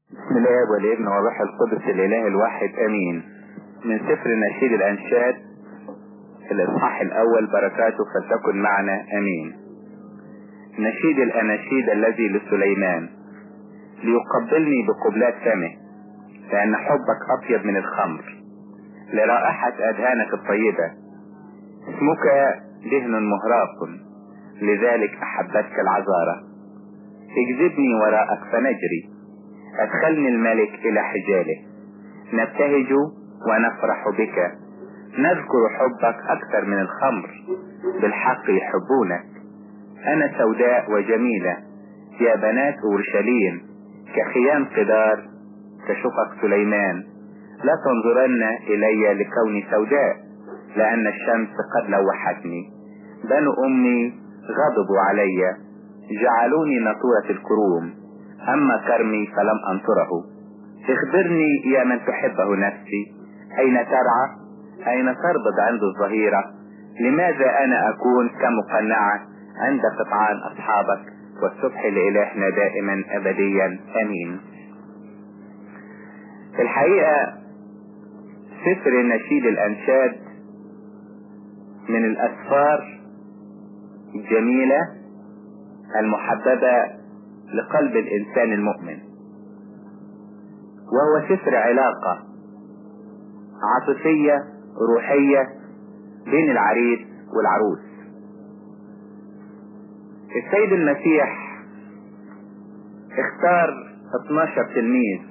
بسم الله والابن والروح القدس الاله الواحد امين من سفر نشيد الانشاد الاصحاح الاول بركاته فلتكن معنا امين نشيد الاناشيد الذي لسليمان ليقبلني بقبلات فمه لان حبك اطيب من الخمر لرائحة اذهانك الطيبة اسمك دهن مهراق لذلك احبتك العذارة اجذبني وراءك فنجري ادخلني الملك الى حجاله نبتهج ونفرح بك نذكر حبك اكثر من الخمر بالحق يحبونك انا سوداء وجميلة يا بنات اورشليم كخيام قدار كشقق سليمان لا تنظرن الي لكوني سوداء لان الشمس قد لوحتني بنو امي غضبوا علي جعلوني نطورة الكروم اما كرمي فلم انصره اخبرني يا من تحبه نفسي اين ترعى اين تربض عند الظهيرة لماذا انا اكون كمقنعة عند قطعان اصحابك والصبح لالهنا دائما ابديا امين الحقيقة سفر نشيد الانشاد من الاسفار الجميلة المحببة لقلب الانسان المؤمن وهو سفر علاقة عاطفية روحية بين العريس والعروس السيد المسيح اختار 12 تلميذ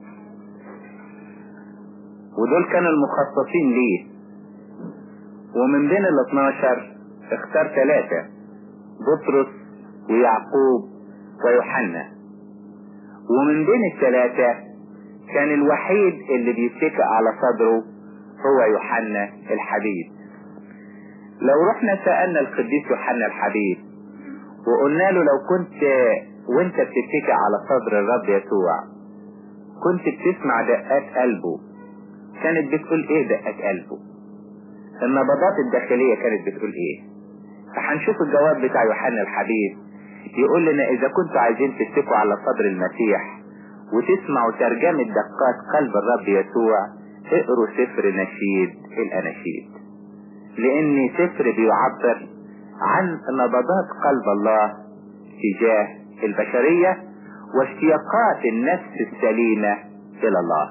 ودول كانوا المخصصين ليه ومن بين ال 12 اختار ثلاثة بطرس ويعقوب ويوحنا ومن بين الثلاثة كان الوحيد اللي بيتكئ على صدره هو يوحنا الحبيب لو رحنا سألنا القديس يوحنا الحبيب وقلنا له لو كنت وانت بتتكئ على صدر الرب يسوع كنت بتسمع دقات قلبه كانت بتقول ايه دقات قلبه النبضات الداخلية كانت بتقول ايه فهنشوف الجواب بتاع يوحنا الحبيب يقول لنا اذا كنتوا عايزين تتكوا على صدر المسيح وتسمعوا ترجمة دقات قلب الرب يسوع اقروا سفر نشيد الاناشيد لان سفر بيعبر عن نبضات قلب الله تجاه البشرية واشتياقات النفس السليمة الى الله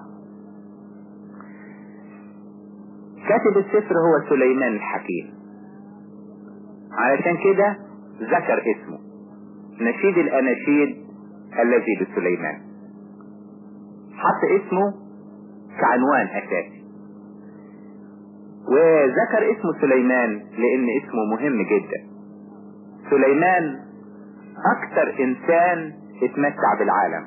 كاتب السفر هو سليمان الحكيم علشان كده ذكر اسمه نشيد الاناشيد الذي لسليمان حط اسمه كعنوان اساسي وذكر اسمه سليمان لان اسمه مهم جدا سليمان اكتر انسان اتمتع بالعالم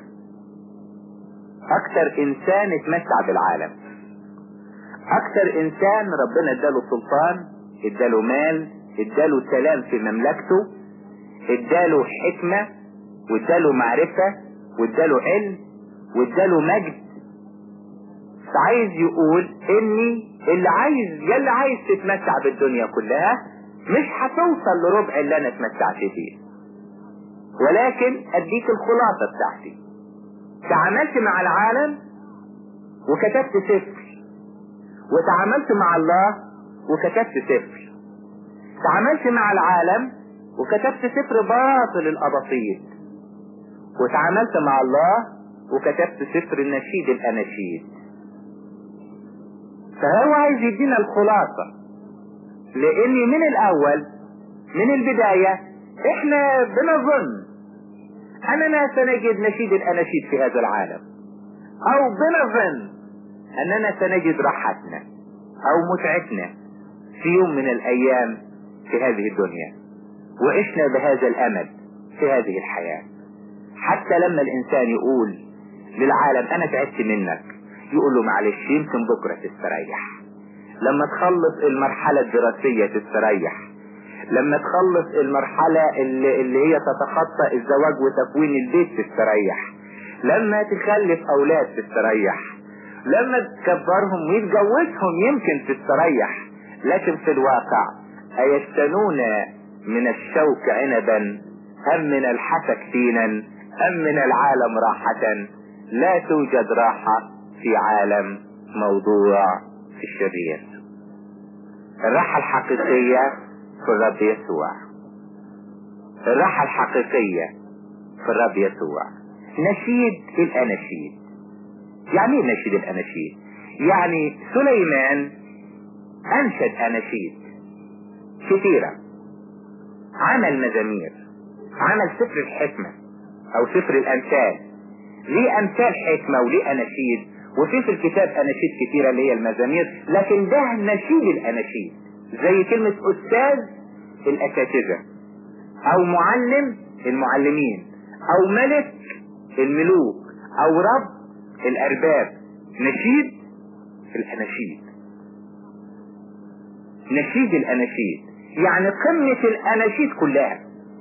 اكتر انسان اتمتع بالعالم اكتر انسان ربنا اداله سلطان اداله مال اداله سلام في مملكته اداله حكمة واداله معرفة واداله علم واداله مجد فعايز يقول اني اللي عايز اللي عايز تتمتع بالدنيا كلها مش هتوصل لربع اللي انا اتمتعت فيه ولكن اديك الخلاصة بتاعتي تعاملت مع العالم وكتبت سفر وتعاملت مع الله وكتبت سفر تعاملت مع العالم وكتبت سفر باطل الاباطيل وتعاملت مع الله وكتبت سفر النشيد الاناشيد فهو عايز يدينا الخلاصة لان من الاول من البداية احنا بنظن اننا سنجد نشيد الاناشيد في هذا العالم او بنظن اننا سنجد راحتنا او متعتنا في يوم من الايام في هذه الدنيا وعشنا بهذا الامل في هذه الحياة حتى لما الانسان يقول للعالم انا تعبت منك يقول له معلش يمكن بكرة تستريح لما تخلص المرحلة الدراسية تستريح لما تخلص المرحلة اللي, اللي هي تتخطى الزواج وتكوين البيت تستريح لما تخلف اولاد تستريح لما تكبرهم ويتجوزهم يمكن تستريح لكن في الواقع أيشتنون من الشوك عنبا أم من الحسك تينا أم من العالم راحة لا توجد راحة في عالم موضوع في الشرير الراحة الحقيقية في الرب يسوع الراحة الحقيقية في الرب يسوع نشيد الأناشيد يعني ايه نشيد الأناشيد يعني سليمان أنشد أناشيد كثيرة عمل مزامير عمل سفر الحكمة أو سفر الأمثال ليه أمثال حكمة وليه أناشيد وفي في الكتاب أناشيد كثيرة اللي هي المزامير لكن ده نشيد الأناشيد زي كلمة أستاذ الأساتذة أو معلم المعلمين أو ملك الملوك أو رب الأرباب نشيد الأناشيد نشيد الأناشيد يعني قمة الأناشيد كلها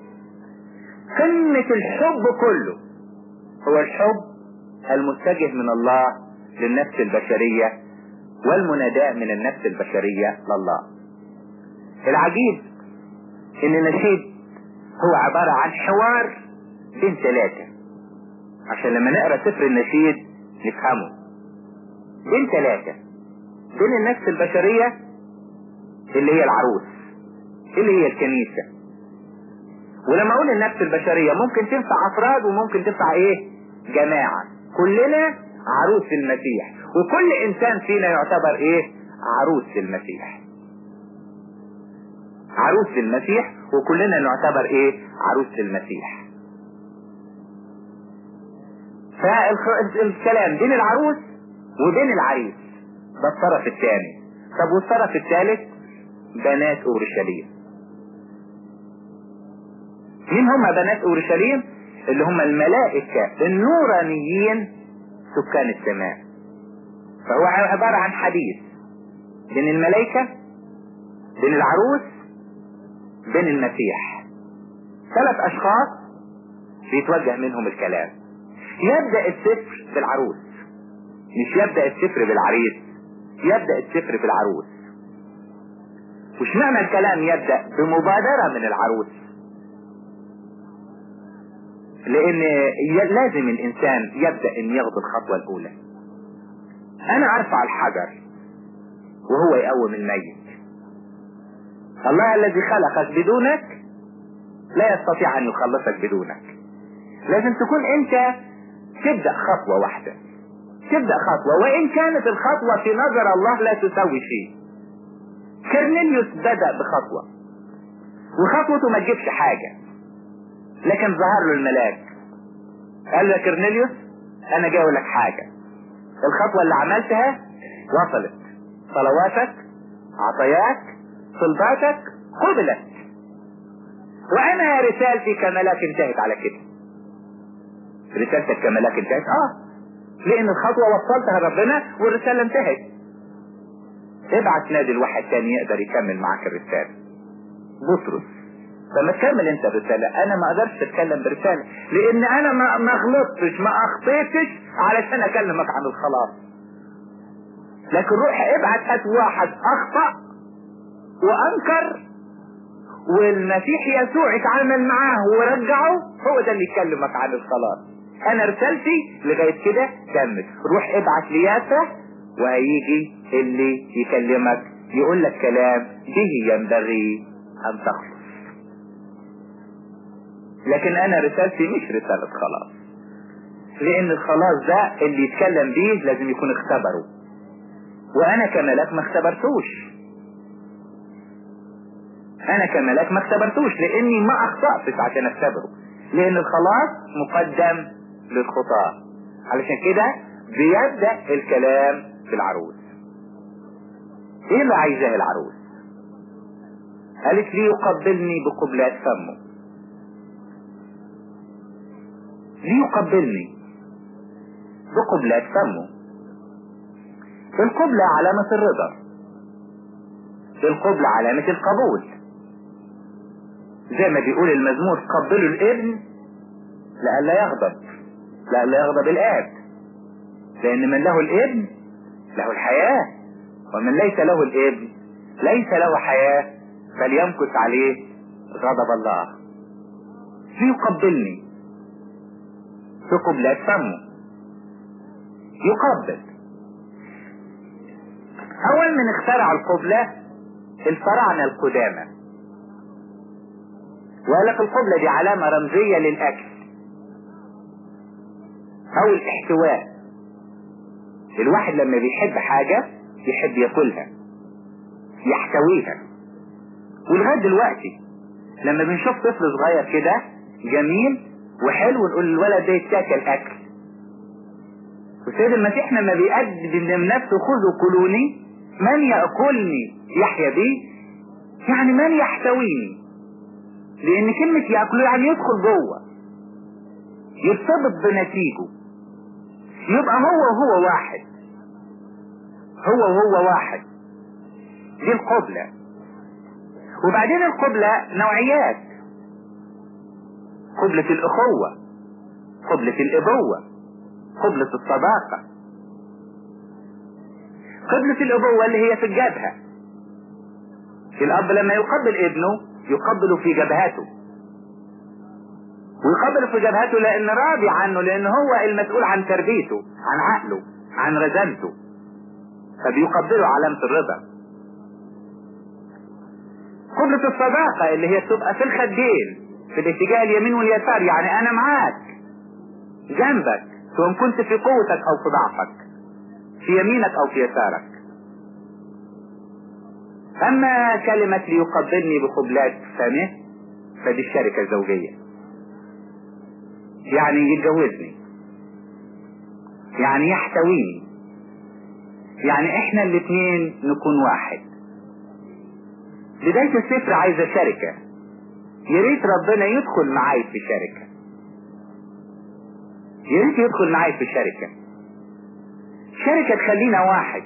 قمة الحب كله هو الحب المتجه من الله للنفس البشرية والمناداة من النفس البشرية لله العجيب ان النشيد هو عبارة عن حوار بين ثلاثة عشان لما نقرا سفر النشيد نفهمه بين ثلاثة بين النفس البشرية اللي هي العروس اللي هي الكنيسة ولما اقول النفس البشرية ممكن تنفع افراد وممكن تنفع ايه جماعة كلنا عروس المسيح وكل انسان فينا يعتبر ايه عروس المسيح عروس المسيح وكلنا نعتبر ايه عروس المسيح فالكلام بين العروس وبين العريس ده الطرف الثاني طب والطرف الثالث بنات اورشليم مين هم بنات اورشليم اللي هم الملائكة النورانيين سكان السماء فهو عبارة عن حديث بين الملائكة بين العروس بين المسيح ثلاث اشخاص بيتوجه منهم الكلام يبدأ السفر بالعروس مش يبدأ السفر بالعريس يبدأ السفر بالعروس وش معنى الكلام يبدأ بمبادرة من العروس لان لازم الانسان يبدأ ان ياخد الخطوة الاولى انا ارفع الحجر وهو يقوم الميت الله الذي خلقك بدونك لا يستطيع ان يخلصك بدونك لازم تكون انت تبدأ خطوة واحدة تبدأ خطوة وان كانت الخطوة في نظر الله لا تسوي شيء كرنيليوس بدأ بخطوة وخطوته ما تجيبش حاجة لكن ظهر له الملاك قال له كرنيليوس انا جاي لك حاجة الخطوة اللي عملتها وصلت صلواتك عطياك صلباتك قبلت وانا رسالتي كملاك انتهت على كده رسالتك كملاك انتهت اه لان الخطوة وصلتها ربنا والرسالة انتهت ابعت نادي الواحد تاني يقدر يكمل معاك الرسالة بطرس لما تكمل انت الرسالة انا ما اقدرش اتكلم برسالة لان انا ما ما غلطتش ما اخطيتش علشان اكلمك عن الخلاص لكن روح ابعت هات واحد اخطأ وانكر والمسيح يسوع اتعامل معاه ورجعه هو ده اللي يكلمك عن الخلاص انا رسالتي لغاية كده كمل روح ابعت لياسا وهيجي اللي يكلمك يقول لك كلام به ينبغي ان تخلص لكن انا رسالتي مش رسالة خلاص لان الخلاص ده اللي يتكلم بيه لازم يكون اختبره وانا كملاك ما اختبرتوش انا كملاك ما اختبرتوش لاني ما اخطأتش عشان اختبره لان الخلاص مقدم للخطاة علشان كده بيبدأ الكلام في العروس ايه اللي عايزاه العروس قالت لي يقبلني بقبلات فمه ليقبلني بقبلات فمه القبلة علامة الرضا القبلة علامة القبول زي ما بيقول المزمور قبلوا الابن لئلا يغضب لئلا يغضب الاب لان من له الابن له الحياة ومن ليس له الابن ليس له حياة فليمكث عليه غضب الله ليقبلني في قبلات فمه يقبل اول من اخترع القبلة الفراعنة القدامى وقال لك القبلة دي علامة رمزية للاكل او الاحتواء الواحد لما بيحب حاجة يحب ياكلها يحتويها ولغاية دلوقتي لما بنشوف طفل صغير كده جميل وحلو نقول الولد ده يتاكل اكل والسيد المسيح لما بيقدم لنفسه خذوا كلوني من يأكلني يحيا بي يعني من يحتويني لان كلمة يأكله يعني يدخل جوه يرتبط بنتيجه يبقى هو وهو واحد هو وهو واحد دي القبلة وبعدين القبلة نوعيات قبلة الأخوة قبلة الأبوة قبلة الصداقة قبلة الأبوة اللي هي في الجبهة الأب لما يقبل ابنه يقبله في جبهته ويقبله في جبهته لأن راضي عنه لأن هو المسؤول عن تربيته عن عقله عن رزانته فبيقبله علامة الرضا قبلة الصداقة اللي هي تبقى في الخدين في الاتجاه اليمين واليسار يعني انا معاك جنبك سواء كنت في قوتك او في ضعفك في يمينك او في يسارك اما كلمة ليقبلني بقبلات فمه فدي الشركة الزوجية يعني يتجوزني يعني يحتويني يعني احنا الاثنين نكون واحد بداية السفر عايزة شركة يا ريت ربنا يدخل معاي في شركة يا ريت يدخل معاي في شركة شركة تخلينا واحد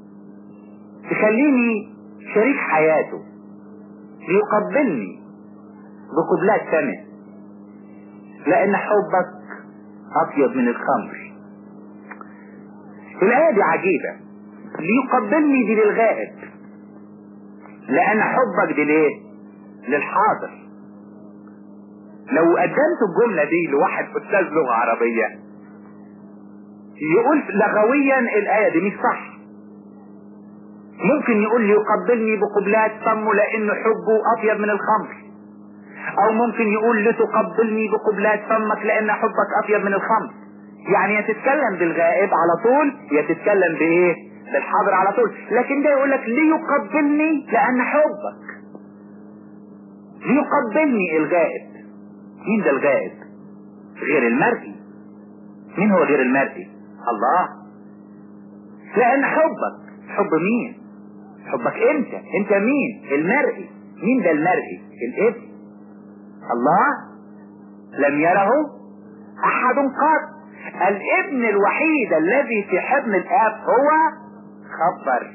تخليني شريك حياته ليقبلني بقبلات سنة لأن حبك أطيب من الخمر الآية دي عجيبة ليقبلني دي للغائب لأن حبك دي ليه؟ للحاضر لو قدمت الجملة دي لواحد أستاذ لغة عربية يقول لغويا الآية دي مش صح ممكن يقول يقبلني بقبلات فمه لأن حبه أطيب من الخمر أو ممكن يقول لتقبلني بقبلات فمك لأن حبك أطيب من الخمر يعني يا تتكلم بالغائب على طول يا تتكلم بإيه بالحاضر على طول لكن ده يقول لك ليقبلني لأن حبك ليقبلني الغائب مين ده الغائب غير المرئي مين هو غير المرئي الله لأن حبك حب مين حبك انت انت مين المرئي مين ده المرئي الابن الله لم يره احد قط الابن الوحيد الذي في حضن الاب هو خبر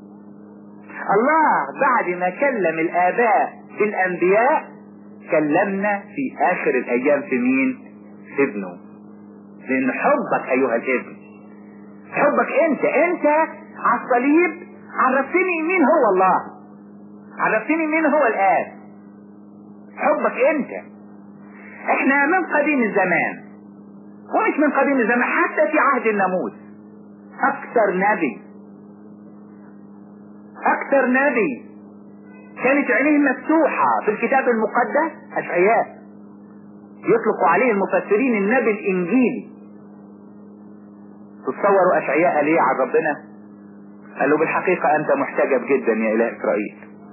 الله بعد ما كلم الاباء بالانبياء كلمنا في اخر الايام في مين في ابنه لان حبك ايها الابن حبك انت انت على الصليب عرفتني مين هو الله عرفتني مين هو الاب حبك انت احنا من قديم الزمان ومش من قديم الزمان حتى في عهد الناموس اكثر نبي اكثر نبي كانت عينيه مفتوحة في الكتاب المقدس اشعياء يطلق عليه المفسرين النبي الانجيلي تتصوروا اشعياء ليه عن ربنا قال له بالحقيقة انت محتجب جدا يا اله اسرائيل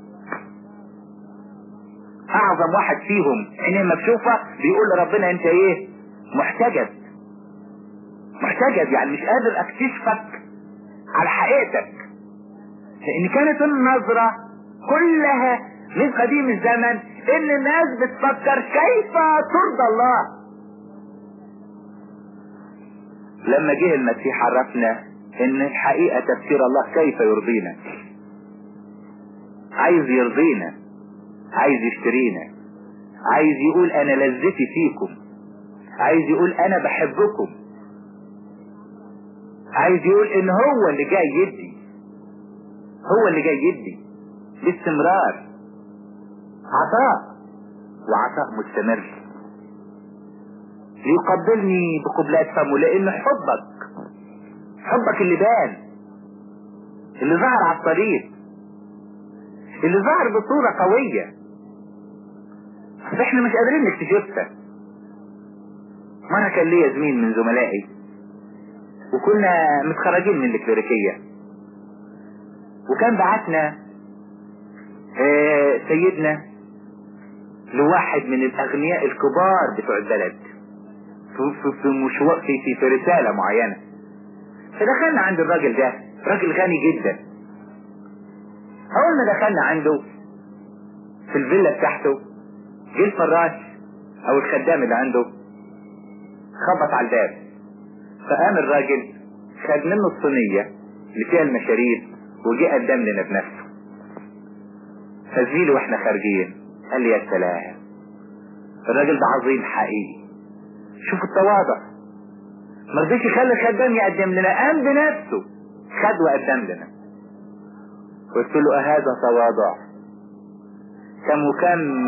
اعظم واحد فيهم عينيه مكشوفة بيقول لربنا انت ايه محتجب محتجب يعني مش قادر اكتشفك على حقيقتك لان كانت النظرة كلها من قديم الزمن ان الناس بتفكر كيف ترضى الله لما جه المسيح عرفنا ان الحقيقة تفسير الله كيف يرضينا عايز يرضينا عايز يشترينا عايز يقول انا لذتي فيكم عايز يقول انا بحبكم عايز يقول ان هو اللي جاي يدي هو اللي جاي يدي باستمرار عطاء وعطاء مستمر ليقبلني بقبلات فمه لان حبك حبك اللي بان اللي ظهر على الطريق اللي ظهر بصورة قوية بس احنا مش قادرين نكتشفها مرة كان ليا زميل من زملائي وكنا متخرجين من الكليريكية وكان بعتنا اه سيدنا لواحد من الاغنياء الكبار بتوع البلد في في في مشوار في, في, في رسالة معينة فدخلنا عند الراجل ده راجل غني جدا اول ما دخلنا عنده في الفيلا بتاعته جه الفراش او الخدام اللي عنده خبط على الباب فقام الراجل خد منه الصينية اللي فيها المشاريب وجه قدم لنا بنفسه فزميلي واحنا خارجين قال لي يا سلام الراجل ده عظيم حقيقي شوف التواضع ما رضيش يخلي الخدام يقدم لنا قام بنفسه خد وقدم لنا قلت له أهذا تواضع كم وكم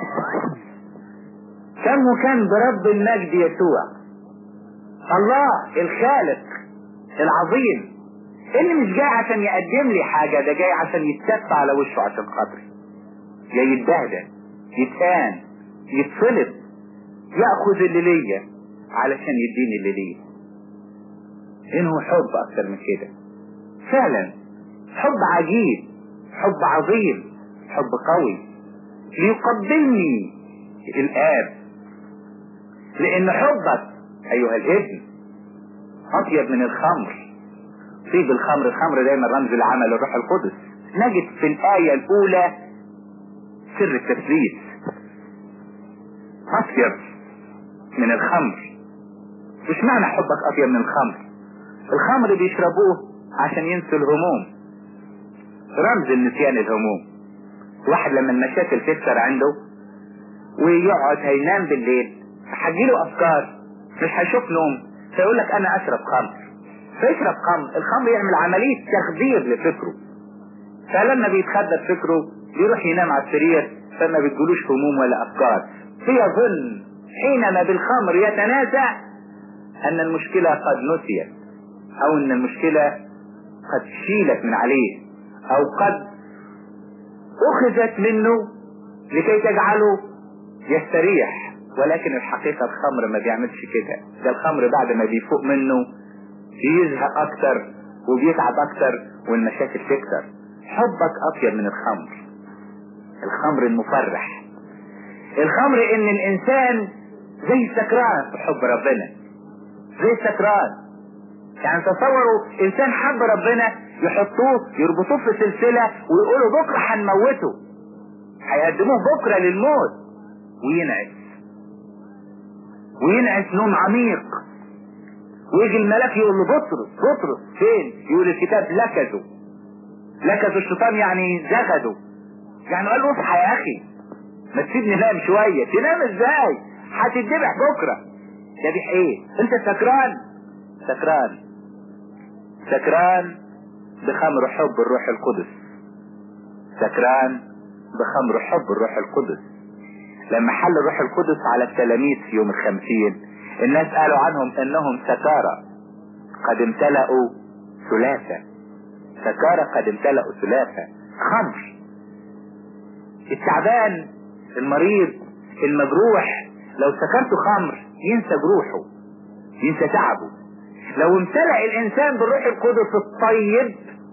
كم وكم برب المجد يسوع الله الخالق العظيم اللي مش جاي عشان يقدم لي حاجة ده جاي عشان يتسف على وشه عشان خاطري جاي يتبهدل يتهان يتصلب ياخذ اللي ليا علشان يديني اللي ليا انه حب اكتر من كده فعلا حب عجيب حب عظيم حب قوي ليقبلني الاب لان حبك ايها الابن اطيب من الخمر طيب الخمر الخمر دايما رمز لعمل الروح القدس نجد في الايه الاولى سر التثليث اطيب من الخمر مش معنى حبك اطيب من الخمر الخمر بيشربوه عشان ينسوا الهموم رمز النسيان الهموم واحد لما المشاكل تكسر عنده ويقعد هينام بالليل هتجيله افكار مش هيشوف نوم فيقول لك انا اشرب خمر فيشرب خمر الخمر يعمل عملية تخدير لفكره فلما بيتخدر فكره يروح ينام على السرير فما بتجيلوش هموم ولا افكار فيظن حينما بالخمر يتنازع ان المشكلة قد نسيت او ان المشكلة قد شيلت من عليه او قد اخذت منه لكي تجعله يستريح ولكن الحقيقة الخمر ما بيعملش كده ده الخمر بعد ما بيفوق منه بيزهق اكتر وبيتعب اكتر والمشاكل تكتر حبك اطيب من الخمر الخمر المفرح الخمر ان الانسان زي السكران في حب ربنا زي السكران يعني تصوروا انسان حب ربنا يحطوه يربطوه في سلسلة ويقولوا بكرة هنموته هيقدموه بكرة للموت وينعس وينعس نوم عميق ويجي الملاك يقول له بطرس بطرس فين يقول الكتاب لكزوا لكزوا الشيطان يعني زغدوا يعني قال له اصحى يا اخي ما تسيبني نام شوية تنام ازاي هتتذبح بكرة ذبح ايه انت سكران سكران سكران بخمر حب الروح القدس سكران بخمر حب الروح القدس لما حل الروح القدس على التلاميذ في يوم الخمسين الناس قالوا عنهم انهم سكارى قد امتلأوا ثلاثة سكارى قد امتلأوا ثلاثة خمر التعبان المريض المجروح لو سكرته خمر ينسى جروحه ينسى تعبه لو امتلأ الانسان بالروح القدس الطيب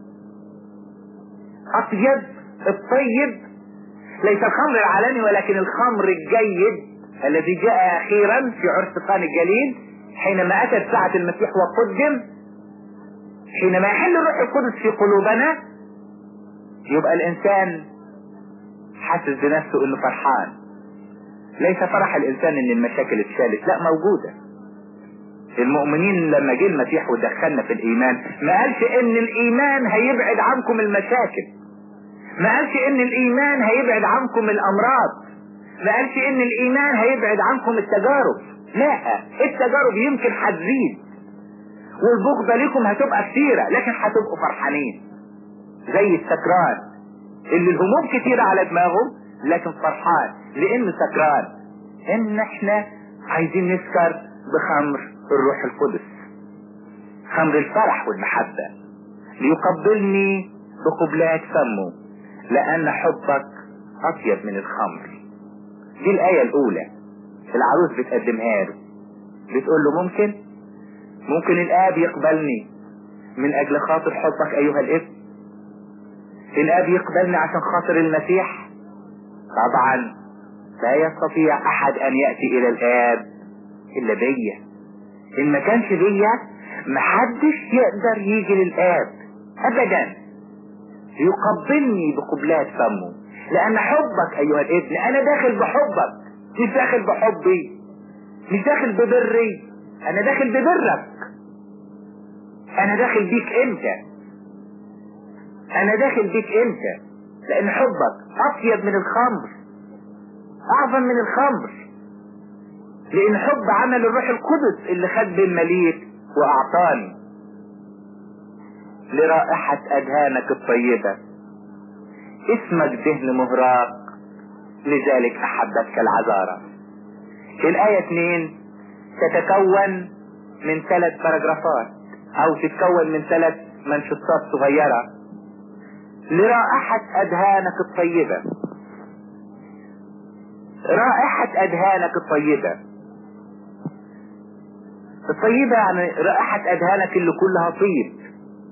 اطيب الطيب ليس الخمر العالمي ولكن الخمر الجيد الذي جاء اخيرا في عرس قان الجليل حينما اتت ساعة المسيح وقدم حينما يحل الروح القدس في قلوبنا يبقى الانسان حاسس بنفسه انه فرحان ليس فرح الانسان ان المشاكل اتشالت لا موجودة المؤمنين لما جه المسيح ودخلنا في الايمان ما قالش ان الايمان هيبعد عنكم المشاكل ما قالش ان الايمان هيبعد عنكم الامراض ما قالش ان الايمان هيبعد عنكم التجارب لا التجارب يمكن هتزيد والبغضة لكم هتبقى كثيرة لكن هتبقوا فرحانين زي السكران اللي الهموم كتيرة على دماغه لكن فرحان لانه سكران ان احنا عايزين نسكر بخمر الروح القدس خمر الفرح والمحبة ليقبلني بقبلات فمه لأن حبك أطيب من الخمر دي الآية الأولى العروس بتقدمها له بتقول له ممكن ممكن الآب يقبلني من أجل خاطر حبك أيها الابن الآب يقبلني عشان خاطر المسيح طبعا لا يستطيع أحد أن يأتي إلى الآب إلا بيا إن ما كانش بيا محدش يقدر يجي للآب أبدا يقبلني بقبلات فمه لأن حبك أيها الابن أنا داخل بحبك مش داخل بحبي مش داخل ببري أنا داخل ببرك أنا داخل بيك أنت أنا داخل بيك أنت لأن حبك أطيب من الخمر أعظم من الخمر لأن حب عمل الروح القدس اللي خد بالمليك وأعطاني لرائحة أذهانك الطيبة اسمك دهن مهراق لذلك أحبتك العذارة الآية 2 تتكون من ثلاث باراجرافات أو تتكون من ثلاث منشطات صغيرة لرائحة أذهانك الطيبة رائحة أذهانك الطيبة الطيبة يعني رائحة أذهانك اللي كلها طيب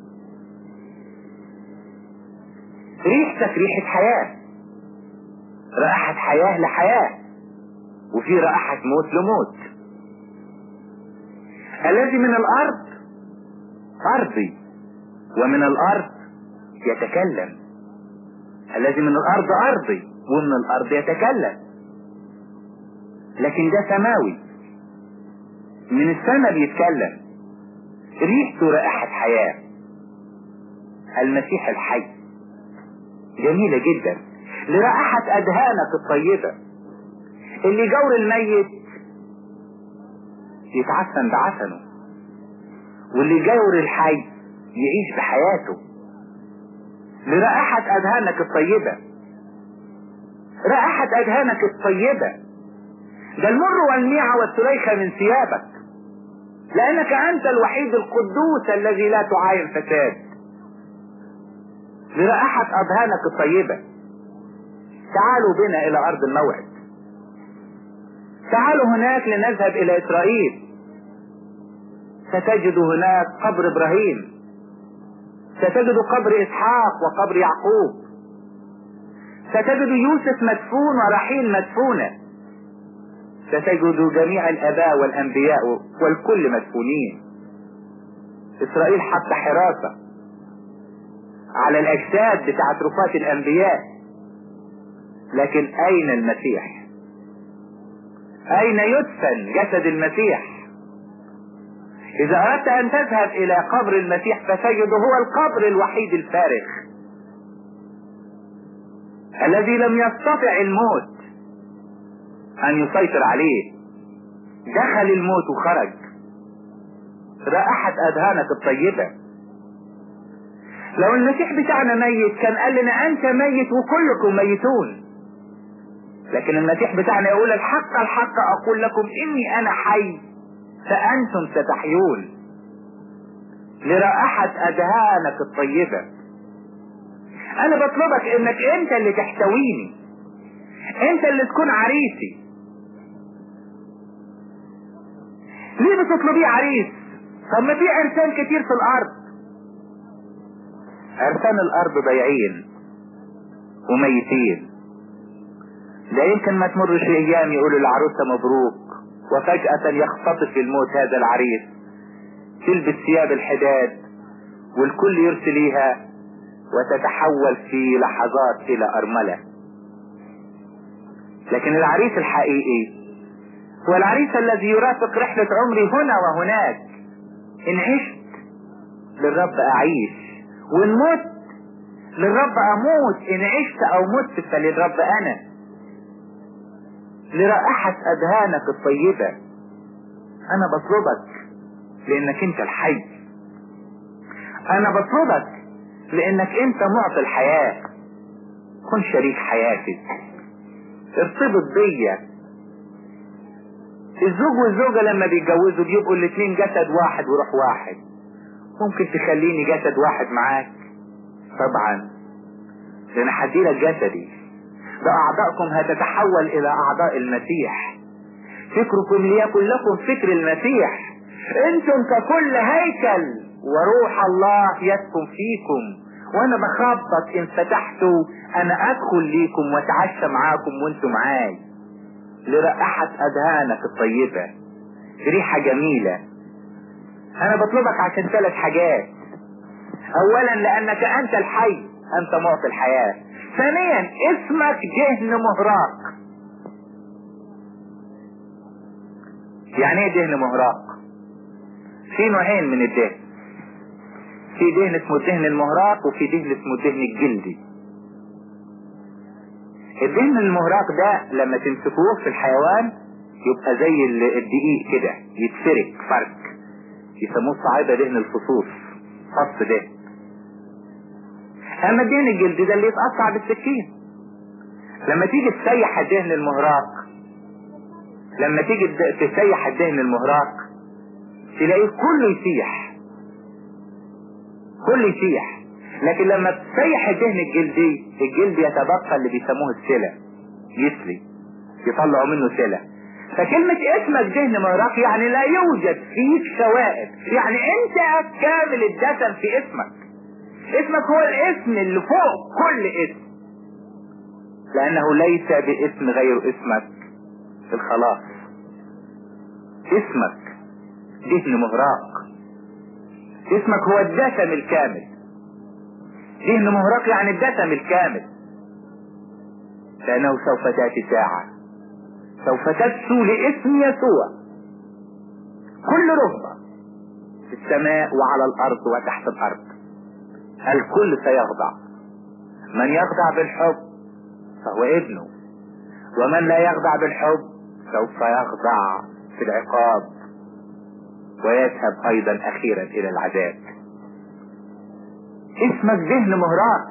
ريحتك ريحة حياة رائحة حياة لحياة وفي رائحة موت لموت الذي من الأرض أرضي ومن الأرض يتكلم الذي من الأرض أرضي ومن الأرض يتكلم لكن ده سماوي من السماء بيتكلم ريحته رائحة حياة المسيح الحي جميلة جدا لرائحة أذهانك الطيبة اللي جور الميت يتعفن بعفنه واللي جور الحي يعيش بحياته لرائحة أذهانك الطيبة رائحة أذهانك الطيبة ده المر والميعة والسليخة من ثيابك لأنك أنت الوحيد القدوس الذي لا تعاين فساد لرائحة أذهانك الطيبة تعالوا بنا إلى أرض الموعد تعالوا هناك لنذهب إلى إسرائيل ستجد هناك قبر إبراهيم ستجد قبر إسحاق وقبر يعقوب ستجد يوسف مدفون ورحيل مدفونة ستجد جميع الآباء والأنبياء والكل مدفونين إسرائيل حط حراسة على الأجساد بتاعت رفات الأنبياء لكن أين المسيح أين يدفن جسد المسيح إذا أردت أن تذهب إلى قبر المسيح فتجده هو القبر الوحيد الفارغ الذي لم يستطع الموت أن يسيطر عليه دخل الموت وخرج رائحة أذهانك الطيبة لو المسيح بتاعنا ميت كان قال لنا أنت ميت وكلكم ميتون لكن المسيح بتاعنا يقول الحق الحق أقول لكم إني أنا حي فأنتم ستحيون لرائحة أذهانك الطيبة أنا بطلبك إنك أنت اللي تحتويني أنت اللي تكون عريسي ليه بتطلبيه عريس طب ما في عرسان كتير في الأرض عرسان الأرض ضايعين وميتين لا يمكن ما تمرش أيام يقولوا العروسة مبروك وفجأة يختطف الموت هذا العريس تلبس ثياب الحداد والكل يرسليها وتتحول في لحظات إلى أرملة لكن العريس الحقيقي هو العريس الذي يرافق رحلة عمري هنا وهناك إن عشت للرب أعيش وإن مت للرب أموت إن عشت أو مت فللرب أنا لرائحة أذهانك الطيبة أنا بطلبك لأنك أنت الحي أنا بطلبك لأنك أنت معطي الحياة كن شريك حياتي ارتبط بيا الزوج والزوجة لما بيتجوزوا بيبقوا الاتنين جسد واحد وروح واحد ممكن تخليني جسد واحد معاك طبعا ده انا هديلك جسدي ده اعضاءكم هتتحول الى اعضاء المسيح فكركم ليكن لكم فكر المسيح انتم ككل هيكل وروح الله يسكن فيكم وانا بخبط ان فتحتوا انا ادخل ليكم واتعشى معاكم وانتم معاي لرائحة اذهانك الطيبة ريحة جميلة انا بطلبك عشان ثلاث حاجات اولا لانك انت الحي انت معطي الحياة ثانيا اسمك دهن مهراق يعني ايه دهن مهراق في نوعين من الدهن في دهن اسمه الدهن المهراق وفي دهن اسمه الدهن الجلدي الدهن المهراق ده لما تمسكوه في الحيوان يبقى زي الدقيق كده يتفرك فرك يسموه صعيدة دهن الفصوص فص دهن اما الدهن الجلدي ده اللي يتقطع بالسكين لما تيجي تسيح الدهن المهراق لما تيجي تسيح الدهن المهراق تلاقيه كله يسيح كله يسيح لكن لما تسيح الدهن الجلدي الجلد يتبقى اللي بيسموه السلة يسلي يطلعوا منه سلة فكلمة اسمك دهن مهراق يعني لا يوجد فيك شوائب يعني انت كامل الدسم في اسمك اسمك هو الاسم اللي فوق كل اسم لانه ليس باسم غير اسمك الخلاص اسمك دهن مهراق اسمك هو الدسم الكامل دهن مهراق يعني الدسم الكامل لانه سوف تاتي ساعة سوف تدسو لاسم يسوع كل رهبة في السماء وعلى الارض وتحت الارض الكل سيخضع من يخضع بالحب فهو ابنه ومن لا يخضع بالحب سوف يخضع في العقاب ويذهب ايضا اخيرا الى العذاب اسمك دهن مهراق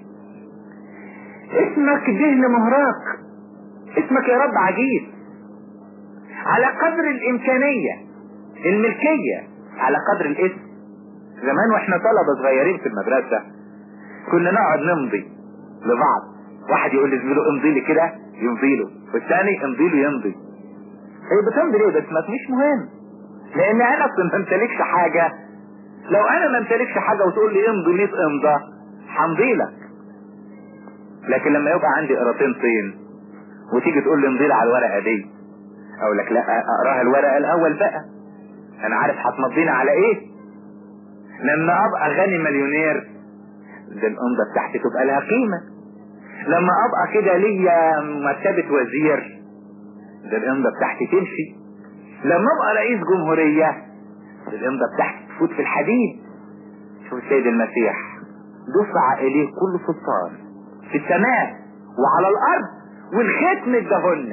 اسمك دهن مهراق اسمك يا رب عجيب على قدر الامكانية الملكية على قدر الاسم زمان واحنا طلبة صغيرين في المدرسة كنا نقعد نمضي لبعض واحد يقول لزميله امضي لي كده يمضي له والثاني امضي له يمضي هي بتمضي ليه ده اسمك مش مهم لان انا اصلا ما امتلكش حاجة لو انا ما امتلكش حاجة وتقول لي امضي 100 امضى همضي لك لكن لما يبقى عندي قراطين طين وتيجي تقول لي امضي لي على الورقة دي اقول لك لا اقراها الورقة الاول بقى انا عارف هتمضينا على ايه لما ابقى غني مليونير ده الامضة بتاعتي تبقى لها قيمة لما ابقى كده ليا مرتبة وزير ده الامضة بتاعتي تمشي لما ابقى رئيس جمهورية ده الامضة بتاعتي تفوت في الحديد شوف السيد المسيح دفع اليه كل سلطان في السماء وعلى الارض والختم ادهن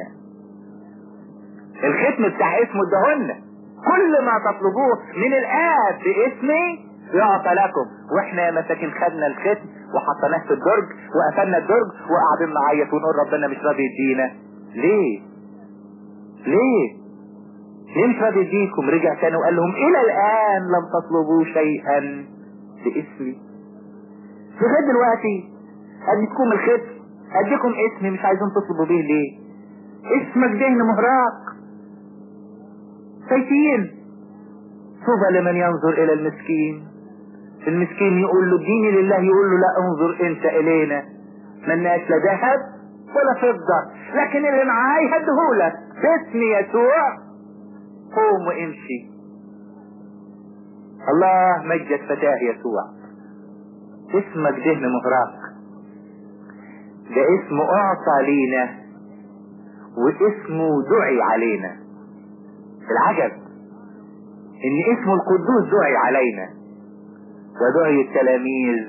الختم بتاع اسمه ادهن كل ما تطلبوه من الاب باسمي يعطى لكم واحنا يا مساكين خدنا الختم وحطيناه في الدرج وقفلنا الدرج وقاعدين نعيط ونقول ربنا مش راضي يدينا ليه ليه ليه مش راضي يديكم رجع تاني وقال لهم الى الان لم تطلبوا شيئا باسمي لغايه دلوقتي اديكم الختم اديكم اسمي مش عايزين تطلبوا بيه ليه اسمك دهن مهراق سيفين طوبى لمن ينظر الى المسكين المسكين يقول له اديني لله يقول له لا انظر انت الينا ملناش لا ذهب ولا فضة لكن اللي معاي هديهولك باسم يسوع قوم وامشي الله مجد فتاه يسوع اسمك دهن مهراق ده اسم اعطى لينا واسمه دعي علينا العجب ان اسم القدوس دعي علينا ودعي التلاميذ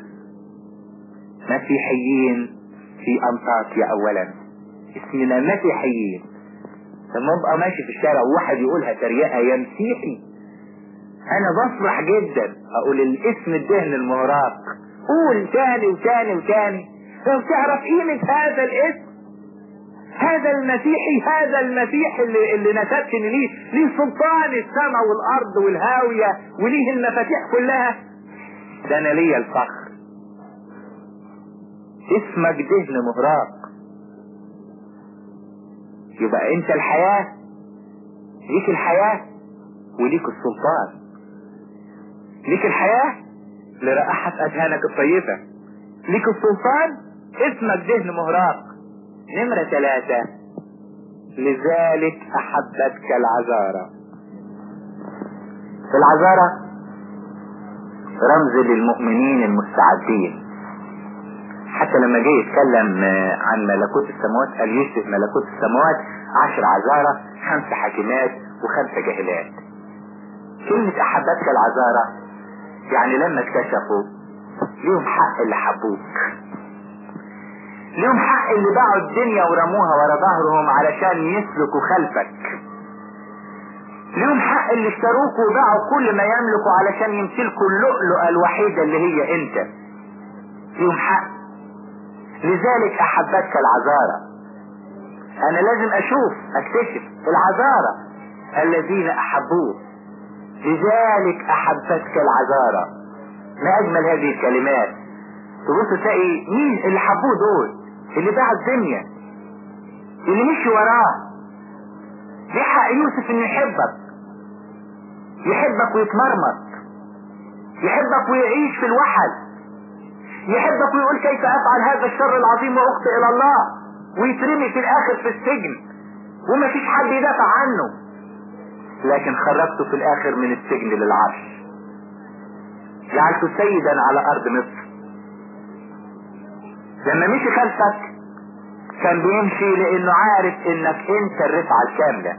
مسيحيين في انطاكيا اولا اسمنا مسيحيين لما ابقى ماشي في الشارع وواحد يقولها تريقة يا مسيحي انا بفرح جدا اقول الاسم الدهن المهراق قول تاني وتاني وتاني لو تعرف قيمة هذا الاسم هذا المسيحي هذا المسيح اللي, اللي نسبتني ليه ليه سلطان السماء والارض والهاوية وليه المفاتيح كلها ده انا ليا الفخر اسمك دهن مهراق يبقى انت الحياة ليك الحياة وليك السلطان ليك الحياة لرائحة اذهانك الطيبة ليك السلطان اسمك دهن مهراق نمرة ثلاثة لذلك احبتك العذارة العذارة رمز للمؤمنين المستعدين حتى لما جه يتكلم عن ملكوت السماوات قال يشبه ملكوت السماوات عشر عذارة خمس حاكمات وخمسة جاهلات كلمة احبتك العذارة يعني لما اكتشفوا ليهم حق اللي حبوك ليهم حق اللي باعوا الدنيا ورموها ورا ظهرهم علشان يسلكوا خلفك ليهم حق اللي اشتروك وباعوا كل ما يملكوا علشان يمتلكوا اللؤلؤة الوحيدة اللي هي انت ليهم حق لذلك احبتك العذارة انا لازم اشوف اكتشف العذارة الذين احبوه لذلك احبتك العذارة ما اجمل هذه الكلمات تبص تلاقي مين اللي حبوه دول اللي باعوا الدنيا اللي مشي وراه ليه حق يوسف انه يحبك يحبك ويتمرمط يحبك ويعيش في الوحل يحبك ويقول كيف افعل هذا الشر العظيم واخطئ الى الله ويترمي في الاخر في السجن وما فيش حد يدافع عنه لكن خرجته في الاخر من السجن للعرش جعلته سيدا على ارض مصر لما مشي خلفك كان بيمشي لانه عارف انك انت الرفعة الكاملة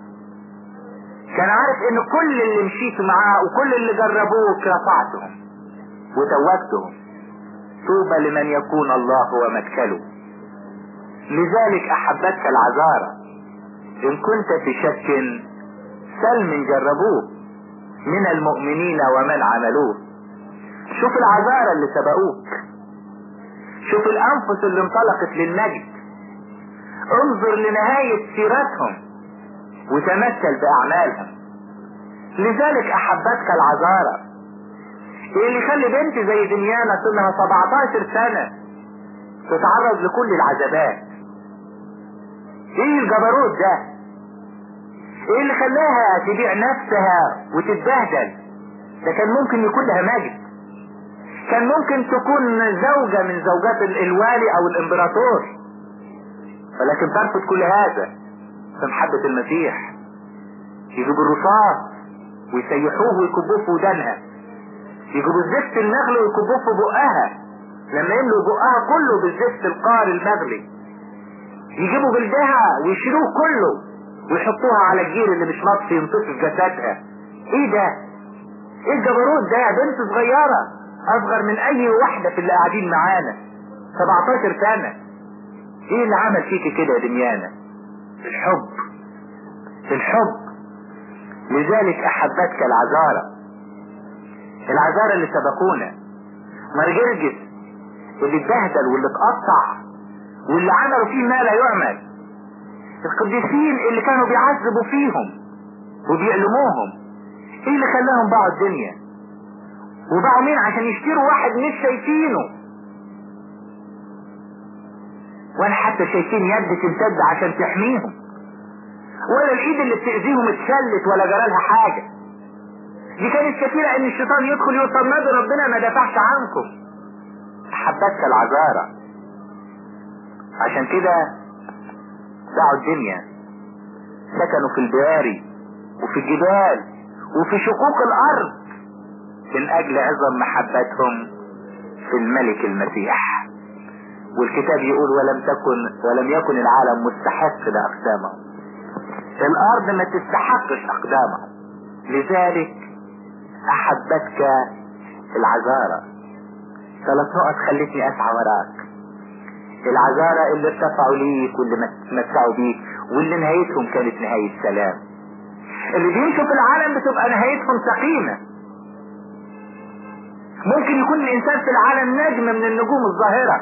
كان عارف ان كل اللي مشيت معاه وكل اللي جربوك رفعتهم وتوجتهم طوبى لمن يكون الله هو مدخله لذلك احبتك العذارة ان كنت في شك سل من جربوه من المؤمنين ومن عملوه شوف العذارة اللي سبقوك شوف الانفس اللي انطلقت للمجد انظر لنهاية سيرتهم وتمثل باعمالهم لذلك احبتك العذارة ايه اللي يخلي بنت زي دنيانا سنها 17 سنة تتعرض لكل العذابات ايه الجبروت ده ايه اللي خلاها تبيع نفسها وتتبهدل ده كان ممكن يكون لها مجد كان ممكن تكون زوجة من زوجات الوالي او الامبراطور ولكن ترفض كل هذا في محبة المسيح يجيبوا الرصاص ويسيحوه ويكبوه في ودانها يجيبوا الزفت المغلي ويكبوه في بقها لما يملوا بقها كله بالزفت القار المغلي يجيبوا جلدها ويشيلوه كله ويحطوها على الجير اللي مش مطفي يمتص في جسدها ايه ده ايه الجبروت ده بنت صغيرة اصغر من اي واحدة في اللي قاعدين معانا 17 سنة ايه اللي عمل فيك كده يا دنيانا الحب الحب لذلك احبتك العذارة العذارة اللي سبقونا مرجرجس اللي اتبهدل واللي اتقطع واللي عملوا فيه ما لا يعمل القديسين اللي كانوا بيعذبوا فيهم وبيعلموهم ايه اللي خلاهم باعوا الدنيا وباعوا مين عشان يشتروا واحد مش شايفينه ولا حتى شايفين يد تمتد عشان تحميهم ولا الايد اللي بتأذيهم اتشلت ولا جرالها حاجة دي كانت كثيرة ان الشيطان يدخل يقول طب نادي ربنا ما دافعش عنكم حبتك العذارة عشان كده باعوا الدنيا سكنوا في البواري وفي الجبال وفي شقوق الارض من اجل عظم محبتهم في الملك المسيح والكتاب يقول ولم تكن ولم يكن العالم مستحق لاقدامهم الارض ما تستحقش اقدامهم لذلك احبتك العذارة ثلاث نقط خلتني اسعى وراك العذارة اللي ارتفعوا ليك واللي تمتعوا بيك واللي نهايتهم كانت نهاية سلام اللي بيمشوا في العالم بتبقى نهايتهم سقيمة ممكن يكون الانسان في العالم نجم من النجوم الظاهرة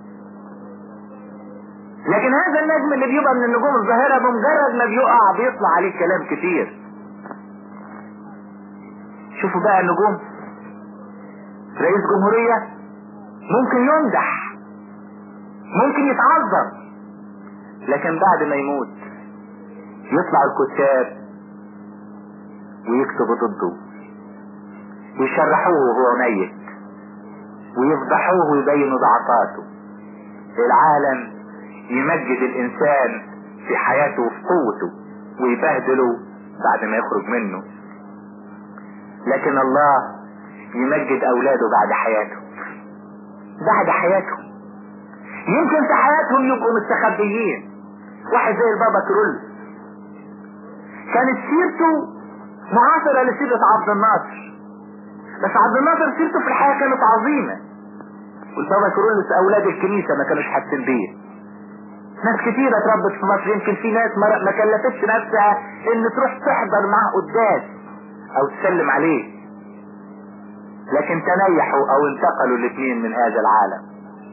لكن هذا النجم اللي بيبقى من النجوم الظاهرة بمجرد ما بيقع بيطلع عليه كلام كتير شوفوا بقى النجوم رئيس جمهورية ممكن يمدح ممكن يتعظم لكن بعد ما يموت يطلع الكتاب ويكتبوا ضده ويشرحوه وهو ميت ويفضحوه ويبينوا ضعفاته العالم يمجد الانسان في حياته وفي قوته ويبهدله بعد ما يخرج منه لكن الله يمجد اولاده بعد حياته بعد حياته يمكن في حياتهم يبقوا مستخبيين واحد زي البابا ترول كانت سيرته معاصرة لسيرة عبد الناصر بس عبد الناصر سيرته في الحياة كانت عظيمة والبابا كرولس اولاد الكنيسة ما كانوش حاسين بيه ناس كتيرة اتربت في مصر يمكن في ناس ما ما كلفتش نفسها ان تروح تحضر معاه قداس او تسلم عليه لكن تنيحوا او انتقلوا الاثنين من هذا العالم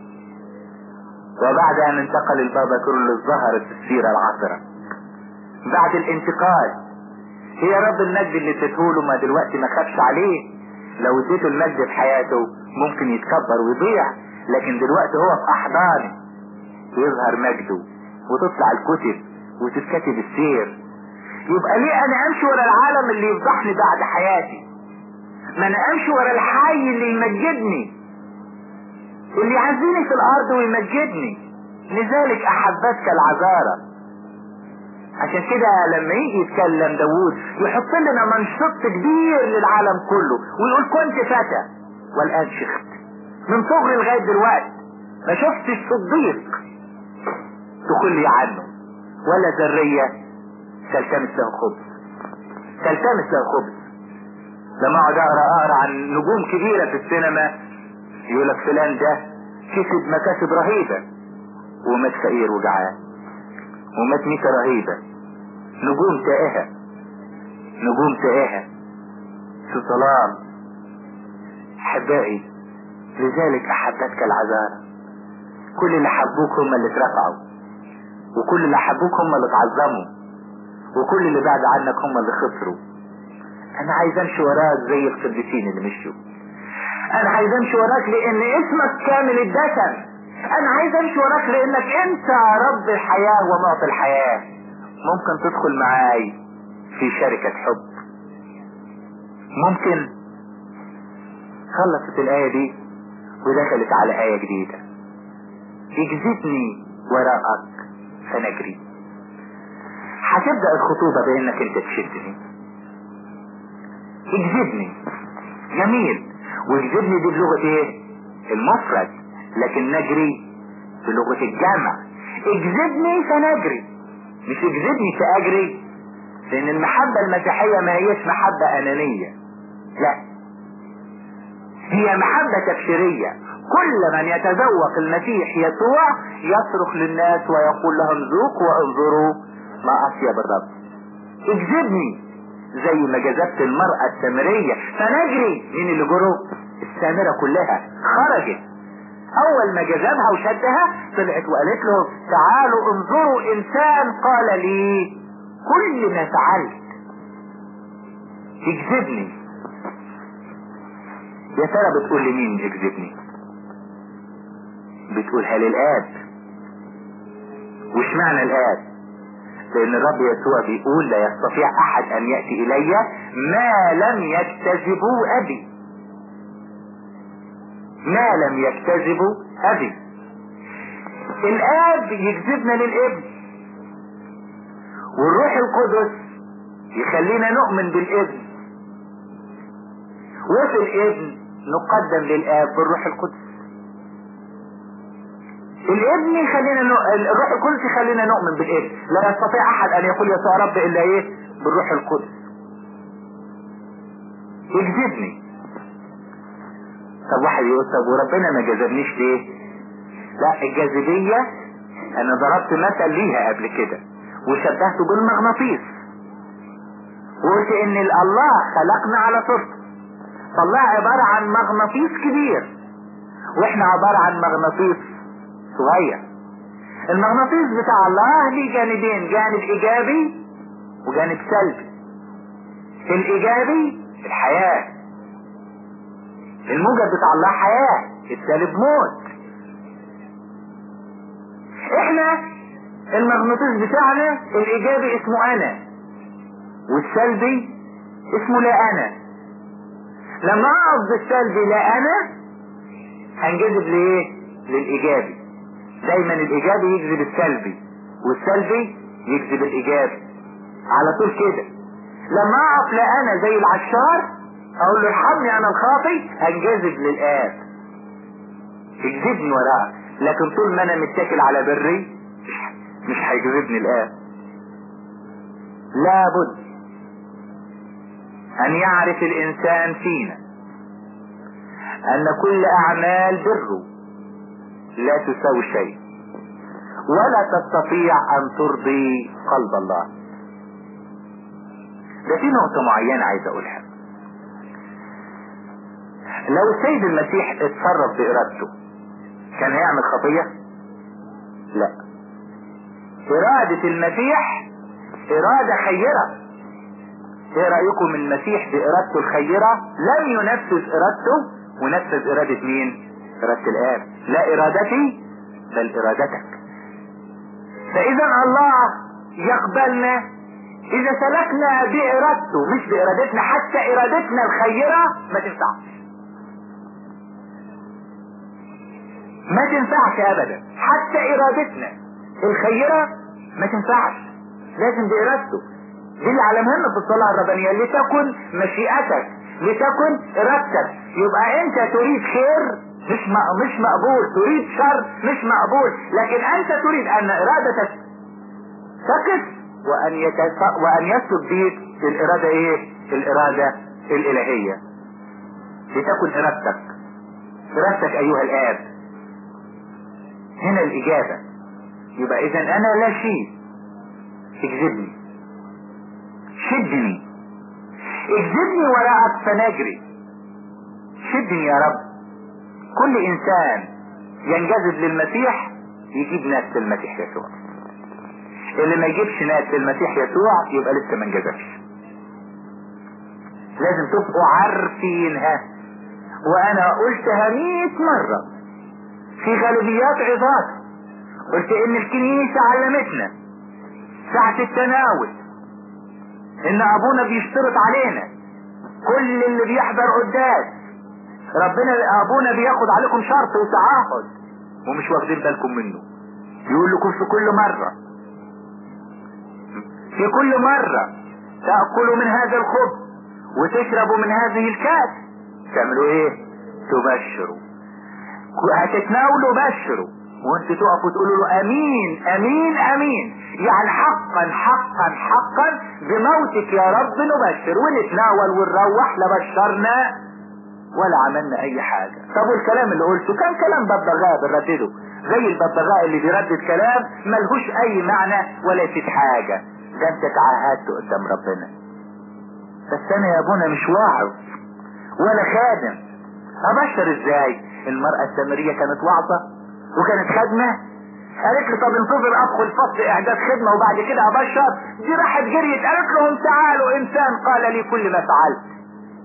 وبعد ان انتقل البابا كرولس ظهرت السيرة العطرة بعد الانتقال هي رب المجد اللي اديتهوله ما دلوقتي ما خافش عليه لو اديته المجد في حياته ممكن يتكبر ويضيع لكن دلوقتي هو في احضانه يظهر مجده وتطلع الكتب وتتكتب السير يبقى ليه انا امشي ورا العالم اللي يفضحني بعد حياتي ما انا امشي ورا الحي اللي يمجدني اللي يعزيني في الارض ويمجدني لذلك احبتك العذارة عشان كده لما يجي يتكلم داوود يحط لنا منشط كبير للعالم كله ويقول كنت فتى والان شخت من صغري لغايه دلوقتي ما شفتش صديق تخلي عنه ولا ذرية تلتمس له خبز تلتمس له خبز لما اقعد اقرا اقرا عن نجوم كبيرة في السينما يقول لك فلان ده كسب مكاسب رهيبة ومات فقير وجعان ومات ميتة رهيبة نجوم تائهة نجوم تائهة في ظلام احبائي لذلك احبتك العذارى كل اللي حبوك هم اللي اترفعوا وكل اللي حبوك هم اللي اتعظموا وكل اللي بعد عنك هم اللي خسروا انا عايز امشي وراك زي القديسين اللي مشوا انا عايز امشي وراك لان اسمك كامل الدسم انا عايز امشي وراك لانك انت رب الحياة ومعطي الحياة ممكن تدخل معاي في شركة حب ممكن خلصت الآية دي ودخلت على آية جديدة اجذبني وراءك فنجري هتبدأ الخطوبة بانك انت تشدني اجذبني جميل واجذبني دي بلغة ايه المفرد لكن نجري بلغة الجمع اجذبني فنجري مش اجذبني فاجري لان المحبة المسيحية ما هيش محبة انانية لا هي محبة تبشيرية كل من يتذوق المسيح يسوع يصرخ للناس ويقول لهم ذوقوا وانظروا ما اطيب الرب اجذبني زي ما جذبت المرأة السامرية فنجري من اللي جروا السامرة كلها خرجت اول ما جذبها وشدها طلعت وقالت له تعالوا انظروا انسان قال لي كل ما فعلت اجذبني يا ترى بتقول لمين اجذبني بتقولها للآب وش معنى الآب لأن الرب يسوع بيقول لا يستطيع أحد أن يأتي إلي ما لم يجتذبوا أبي ما لم يجتذبوا أبي الآب يجذبنا للابن والروح القدس يخلينا نؤمن بالابن وفي الابن نقدم للآب بالروح القدس الابن يخلينا ن... الروح القدس يخلينا نؤمن بالابن لا يستطيع احد ان يقول يسوع رب الا ايه بالروح القدس يجذبني طب واحد يقول طب وربنا ما جذبنيش ليه لا الجاذبية انا ضربت مثل ليها قبل كده وشبهته بالمغناطيس وقلت ان الله خلقنا على صورته فالله عبارة عن مغناطيس كبير واحنا عبارة عن مغناطيس صغير المغناطيس بتاع الله ليه جانبين جانب ايجابي وجانب سلبي الايجابي الحياة الموجب بتاع الله حياة السالب موت احنا المغناطيس بتاعنا الايجابي اسمه انا والسلبي اسمه لا انا لما اقف بالسلبي لا انا هنجذب لايه للايجابي دايما الايجابي يجذب السلبي والسلبي يجذب الايجابي على طول كده لما اقف لا انا زي العشار اقول له ارحمني انا الخاطي هنجذب للاب يجذبني وراه لكن طول ما انا متكل على بري مش هيجذبني الاب لابد ان يعرف الانسان فينا ان كل اعمال بره لا تساوي شيء ولا تستطيع ان ترضي قلب الله ده في نقطة معينة عايز اقولها لو السيد المسيح اتصرف بارادته كان هيعمل خطية لا ارادة المسيح ارادة خيرة ايه رأيكم المسيح بارادته الخيرة لم ينفذ ارادته ونفذ ارادة مين ارادة الاب لا ارادتي بل ارادتك فاذا الله يقبلنا اذا سلكنا بارادته مش بارادتنا حتى ارادتنا الخيرة ما تنفعش ما تنفعش ابدا حتى ارادتنا الخيرة ما تنفعش لازم بارادته دي اللي علمها في الصلاة الربانية لتكن مشيئتك لتكن ارادتك يبقى انت تريد خير مش مش مقبول تريد شر مش مقبول لكن انت تريد ان ارادتك تقف وان يتس... وان يسلك بيك الاراده ايه الاراده الالهيه لتكن ارادتك ارادتك ايها الاب هنا الاجابه يبقى اذا انا لا شيء اجذبني شدني اجذبني وراءك فنجري شدني يا رب كل انسان ينجذب للمسيح يجيب ناس للمسيح يسوع اللي ما يجيبش ناس للمسيح يسوع يبقى لسه ما انجذبش لازم تبقوا عارفينها وانا قلتها مئة مرة في غالبيات عظات قلت ان الكنيسة علمتنا ساعة التناول ان ابونا بيشترط علينا كل اللي بيحضر قداس ربنا ابونا بياخد عليكم شرط وتعاهد ومش واخدين بالكم منه يقول لكم في كل مرة في كل مرة تأكلوا من هذا الخبز وتشربوا من هذه الكاس تعملوا ايه تبشروا هتتناولوا بشروا وانت تقفوا تقولوا له امين امين امين يعني حقا حقا حقا بموتك يا رب نبشر ونتناول ونروح لا بشرنا ولا عملنا اي حاجة طب والكلام اللي قلته كان كلام ببغاء بنردده زي الببغاء اللي بيردد كلام ملهوش اي معنى ولا يفيد حاجة ده انت تعهدت قدام ربنا بس انا يا ابونا مش واعظ ولا خادم ابشر ازاي المرأة السامرية كانت واعظة وكانت خادمة قالت لي طب انتظر ادخل فصل اعداد خدمة وبعد كده ابشر دي راحت جريت قالت لهم تعالوا انسان قال لي كل ما فعلت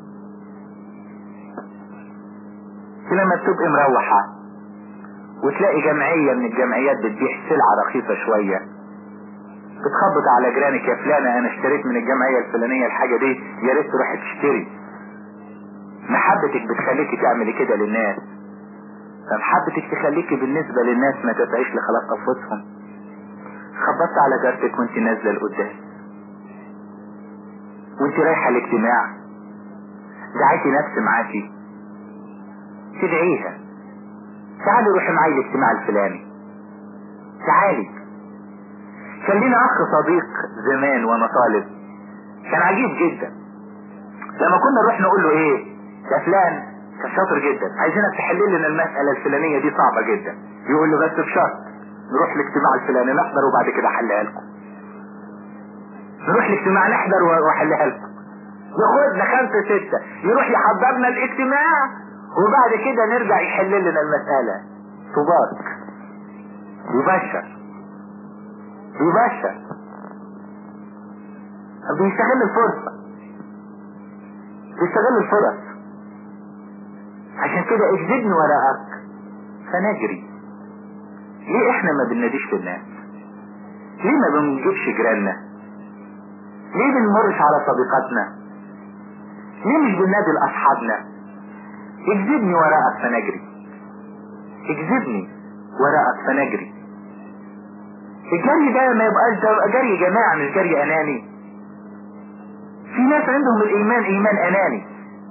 لما تبقى مروحة وتلاقي جمعية من الجمعيات بتبيع سلعة رخيصة شوية بتخبط على جيرانك يا فلانة انا اشتريت من الجمعية الفلانية الحاجة دي يا ريت تروح تشتري محبتك بتخليكي تعملي كده للناس فمحبتك تخليكي بالنسبة للناس ما تبقاش لخلاص انفسهم خبطت على جارتك وانت نازلة لقدام وانت رايحة الاجتماع دعيتي نفس معاكي تدعيها تعالي روحي معايا الاجتماع الفلاني تعالي كان لنا اخ صديق زمان وانا طالب كان عجيب جدا لما كنا نروح نقول له ايه يا فلان كان شاطر جدا عايزينك تحل لنا المسألة الفلانية دي صعبة جدا يقول له بس بشرط نروح الاجتماع الفلاني نحضر وبعد كده احلها لكم نروح الاجتماع نحضر واحلها لكم ياخدنا خمسة ستة يروح يحضرنا الاجتماع وبعد كده نرجع يحل لنا المسألة تبارك يبشر يبشر بيستغل الفرصة بيستغل الفرص عشان كده اجذبني وراءك فنجري ليه احنا ما بنناديش في الناس ليه ما بنجيبش جيراننا ليه بنمرش على صديقاتنا ليه مش بننادي لاصحابنا اجذبني وراءك فنجري اجذبني وراءك فنجري الجري ده ما يبقاش ده يبقى جري جماعة مش جري اناني في ناس عندهم الايمان ايمان اناني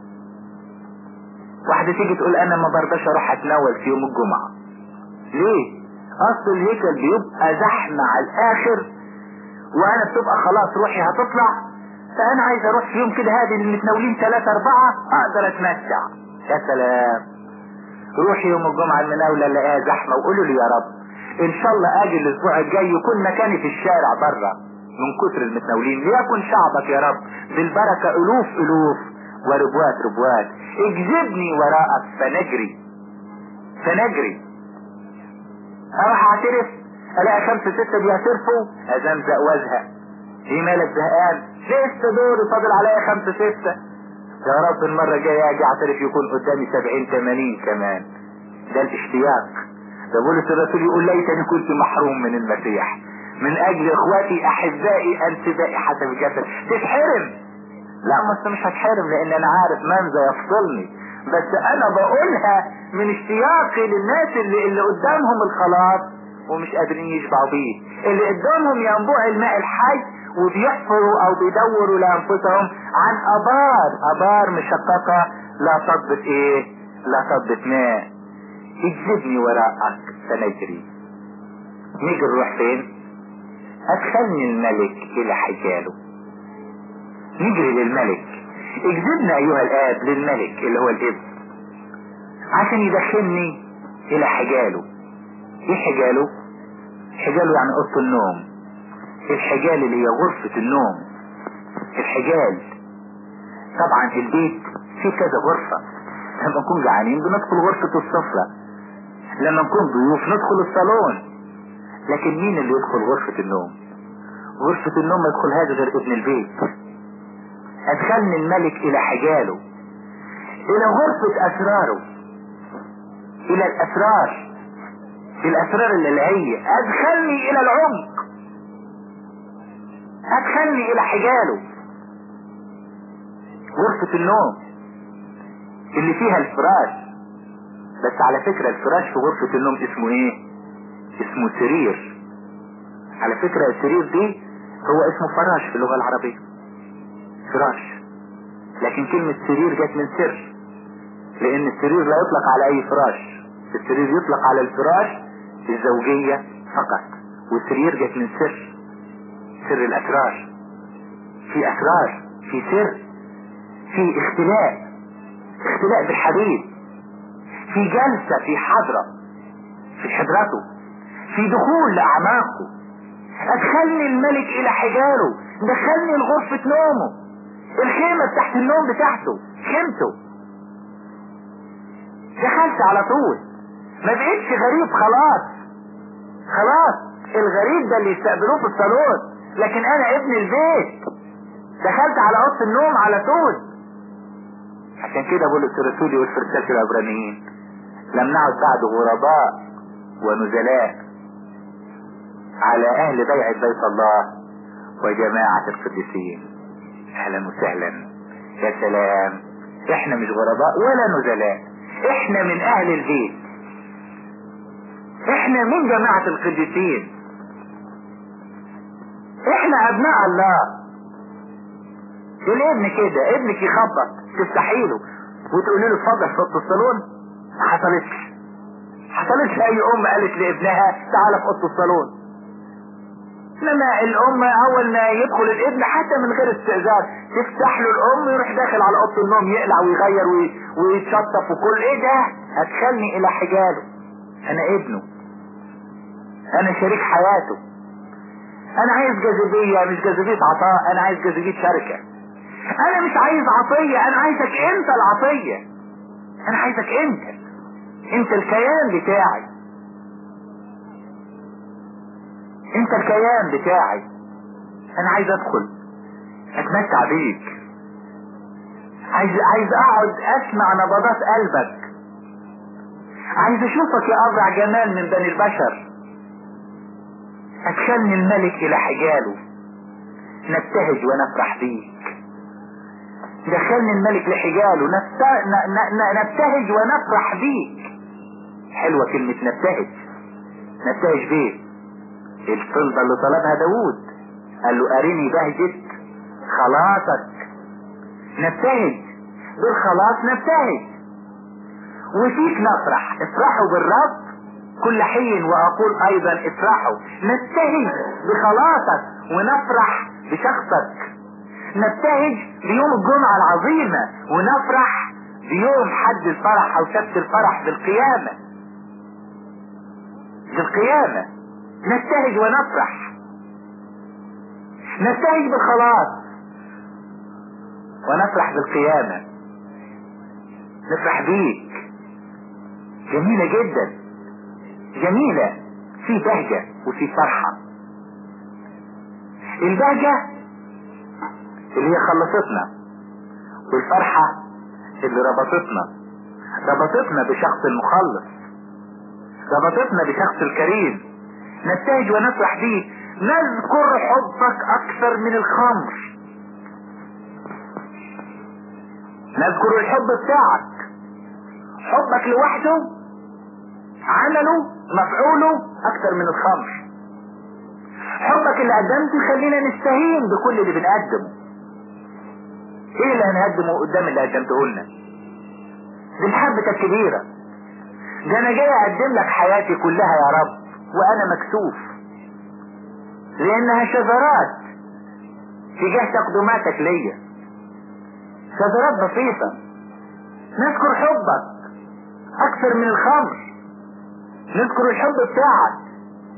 واحدة تيجي تقول انا ما برضاش اروح اتناول في يوم الجمعة ليه اصل الهيكل بيبقى زحمة على الاخر وانا بتبقى خلاص روحي هتطلع فانا عايز اروح في يوم كده هادي المتناولين ثلاثة اربعة اقدر اتمتع يا سلام روحي يوم الجمعة المناولة الاقيها زحمة وقولوا لي يا رب ان شاء الله اجي الاسبوع الجاي يكون مكاني في الشارع بره من كتر المتناولين ليكن شعبك يا رب بالبركة الوف الوف وربوات ربوات اجذبني وراءك فنجري فنجري اروح اعترف الاقي خمسة ستة بيعترفوا ازمزق وازهق ايه مالك زهقان لسه دوري فاضل عليا خمسة ستة يا رب المرة الجاية اجي اعترف يكون قدامي سبعين ثمانين كمان ده الاشتياق ده بولس الرسول يقول ليتني كنت محروم من المسيح من اجل اخواتي احبائي انسبائي حسب الجسد تتحرم لا بس مش هتحرم لان انا عارف من ذا يفصلني بس انا بقولها من اشتياقي للناس اللي, اللي قدامهم الخلاص ومش قادرين يشبعوا بيه اللي قدامهم ينبوع الماء الحي وبيحفروا او بيدوروا لانفسهم عن ابار ابار مشققة لا تضبط ايه لا تضبط ماء اجذبني وراءك فنجري نيجي نروح فين ادخلني الملك الى حجاله نجري للملك اجذبنا ايها الاب للملك اللي هو الابن عشان يدخلني الى حجاله ايه حجاله حجاله يعني اوضه النوم الحجال اللي هي غرفة النوم الحجال طبعا البيت فيه كذا غرفة لما نكون جعانين بندخل غرفة السفرة لما نكون ضيوف ندخل الصالون لكن مين اللي يدخل غرفة النوم غرفة النوم ما يدخلهاش غير ابن البيت ادخلني الملك الى حجاله الى غرفة اسراره الى الاسرار الاسرار الالهية ادخلني الى العمق ادخلني الى حجاله غرفة النوم اللي فيها الفراش بس على فكرة الفراش في غرفة النوم اسمه ايه اسمه سرير على فكرة السرير دي هو اسمه فراش في اللغة العربية فراش لكن كلمة سرير جت من سر لان السرير لا يطلق على اي فراش السرير يطلق على الفراش الزوجية فقط والسرير جت من سر سر الاسرار في اسرار في سر في اختلاء اختلاء بالحبيب في جلسة في حضرة في حضرته في دخول لأعماقه أدخلني الملك إلى حجاله دخلني لغرفة نومه الخيمة تحت النوم بتاعته خيمته دخلت على طول ما بقتش غريب خلاص خلاص الغريب ده اللي يستقبلوه في الصالون لكن انا ابن البيت دخلت على اوضه النوم على طول عشان كده بولس الرسول يقول في رسالة العبرانيين لم نعد بعد غرباء ونزلاء على اهل بيعة بيت الله وجماعة القديسين اهلا وسهلا يا سلام احنا مش غرباء ولا نزلاء احنا من اهل البيت احنا من جماعة القديسين احنا ابناء الله الابن كده ابنك يخبط تفتحي له وتقولي له اتفضل في اوضه الصالون ما حصلتش حصلتش اي ام قالت لابنها تعالى في اوضه الصالون انما الام اول ما يدخل الابن حتى من غير استئذان تفتح له الام يروح داخل على اوضه النوم يقلع ويغير وي... ويتشطف وكل ايه ده ادخلني الى حجاله انا ابنه انا شريك حياته انا عايز جاذبية مش جاذبية عطاء انا عايز جاذبية شركة انا مش عايز عطية انا عايزك انت العطية انا عايزك انت انت الكيان بتاعي انت الكيان بتاعي انا عايز ادخل اتمتع بيك عايز عايز اقعد اسمع نبضات قلبك عايز اشوفك يا ابرع جمال من بني البشر ادخلني الملك الى حجاله نبتهج ونفرح بيك دخلني الملك لحجاله نبتهج ونفرح بيك حلوة كلمة نبتهج نبتهج بيه الطلبة اللي طلبها داوود قال له اريني بهجة خلاصك نبتهج بالخلاص نبتهج وفيك نفرح افرحوا بالرب كل حين واقول ايضا افرحوا نبتهج بخلاصك ونفرح بشخصك نبتهج بيوم الجمعة العظيمة ونفرح بيوم حد الفرح او سبت الفرح بالقيامة بالقيامة نبتهج ونفرح نبتهج بالخلاص ونفرح بالقيامة نفرح بيك جميلة جدا جميلة في بهجة وفي فرحة البهجة اللي هي خلصتنا والفرحة اللي ربطتنا ربطتنا بشخص المخلص ربطتنا بشخص الكريم نبتهج ونفرح بيه نذكر حبك اكثر من الخمر نذكر الحب بتاعك حبك لوحده عمله مفعوله اكثر من الخمر حبك اللي قدمته يخلينا نستهين بكل اللي بنقدمه ايه اللي هنقدمه قدام اللي قدمته لنا دي محبتك كبيرة ده انا جاي اقدم لك حياتي كلها يا رب وانا مكسوف لانها شذرات تجاه تقدماتك ليا شذرات بسيطة نذكر حبك اكثر من الخمر نذكر الحب بتاعك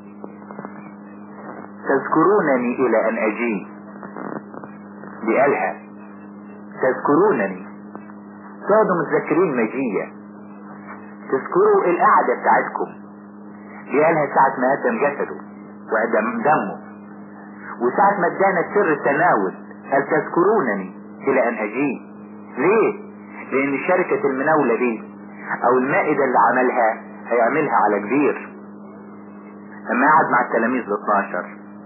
تذكرونني الى ان اجي دي قالها تذكرونني تقعدوا متذكرين مجية تذكروا القعدة بتاعتكم دي قالها ساعة ما قدم جسده وقدم دمه وساعة ما ادانا سر التناول قال تذكرونني الى ان اجي ليه لان شركة المناولة دي او المائدة اللي عملها هيعملها على كبير لما قعد مع التلاميذ ال 12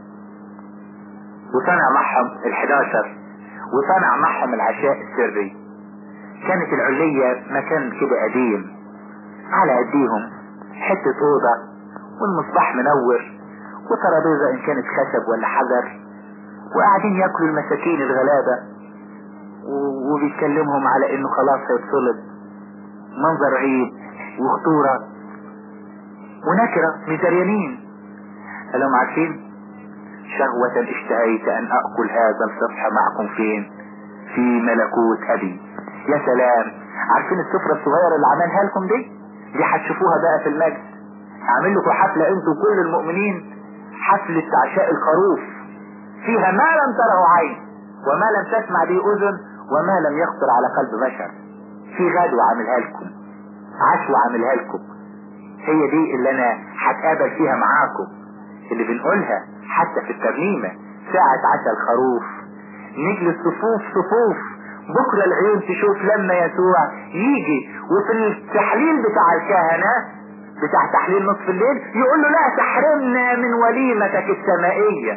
وصنع معهم ال 11 وصنع معهم العشاء السري كانت العلية مكان كده قديم على ايديهم حتة اوضة والمصباح منور وترابيزة ان كانت خشب ولا حجر وقاعدين ياكلوا المساكين الغلابة وبيتكلمهم على انه خلاص هيتصلب منظر عيب وخطورة ونكرة مزريانين قال لهم عارفين شهوة اشتهيت ان اكل هذا الصفح معكم فين في ملكوت ابي يا سلام عارفين السفرة الصغيرة اللي عملها لكم دي دي هتشوفوها بقى في المجد اعمل لكم حفلة انتوا كل المؤمنين حفلة عشاء الخروف فيها ما لم تره عين وما لم تسمع به اذن وما لم يخطر على قلب بشر في غدوة عاملها لكم عشوة عاملها لكم هي دي اللي انا هتقابل فيها معاكم اللي بنقولها حتى في الترنيمة ساعة عشاء الخروف نجلس صفوف صفوف بكرة العيون تشوف لما يسوع يجي وفي التحليل بتاع الكهنة بتاع تحليل نصف الليل يقول له لا تحرمنا من وليمتك السمائية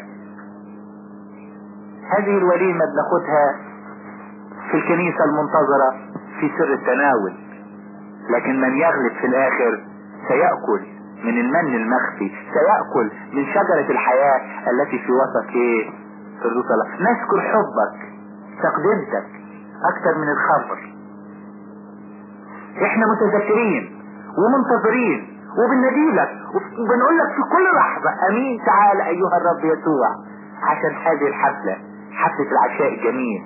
هذه الوليمة بناخدها في الكنيسة المنتظرة في سر التناول لكن من يغلب في الاخر سيأكل من المن المخفي سيأكل من شجرة الحياة التي في وسط ايه في الرسل نذكر حبك تقدمتك اكتر من الخمر احنا متذكرين ومنتظرين وبنجيلك وبنقول لك في كل لحظة امين تعال ايها الرب يسوع عشان هذه الحفلة حفلة العشاء الجميل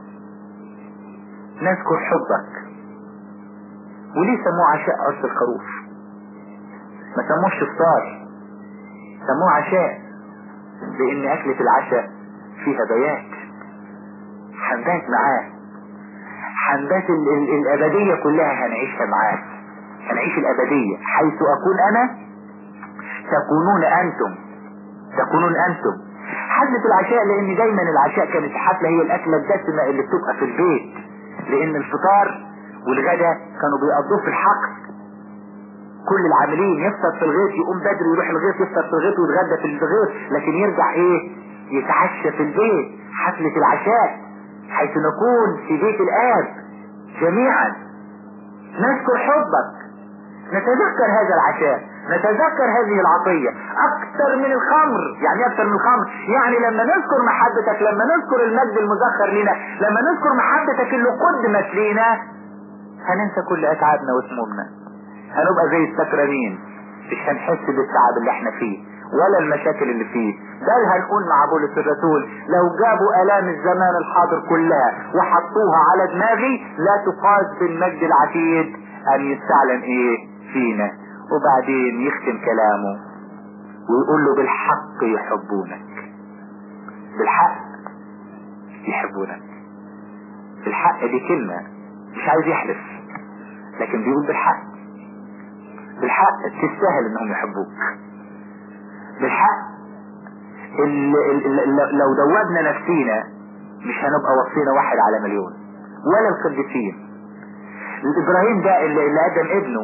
نذكر حبك وليه سموه عشاء عرس الخروف ما سموش افطار سموه عشاء لان اكلة العشاء فيها بيات هنبات معاه هنبات ال ال الابدية كلها هنعيشها معاه هنعيش الابدية حيث اكون انا تكونون انتم تكونون انتم حفلة العشاء لان دايما العشاء كانت حفلة هي الاكلة الدسمة اللي بتبقى في البيت لان الفطار والغدا كانوا بيقضوه في الحقل كل العاملين يفطر في الغيط يقوم بدري يروح الغيط يفطر في الغيط ويتغدى في الغيط لكن يرجع ايه يتعشى في البيت حفلة العشاء حيث نكون في بيت الآب جميعا نذكر حبك نتذكر هذا العشاء نتذكر هذه العطية اكثر من الخمر يعني اكثر من الخمر يعني لما نذكر محبتك لما نذكر المجد المذخر لنا لما نذكر محبتك اللي قدمت لنا هننسى كل اتعابنا وسمومنا هنبقى زي السكرانين مش هنحس بالتعب اللي احنا فيه ولا المشاكل اللي فيه بل هنقول مع بولس الرسول لو جابوا الام الزمان الحاضر كلها وحطوها على دماغي لا تقاس بالمجد العتيد ان يستعلن ايه فينا وبعدين يختم كلامه ويقول له بالحق يحبونك بالحق يحبونك بالحق دي كلمة مش عايز يحلف لكن بيقول بالحق بالحق تستاهل انهم يحبوك بالحق ال ال ال لو دوبنا نفسينا مش هنبقى وصينا واحد على مليون ولا القديسين ابراهيم ده اللي, اللي قدم ابنه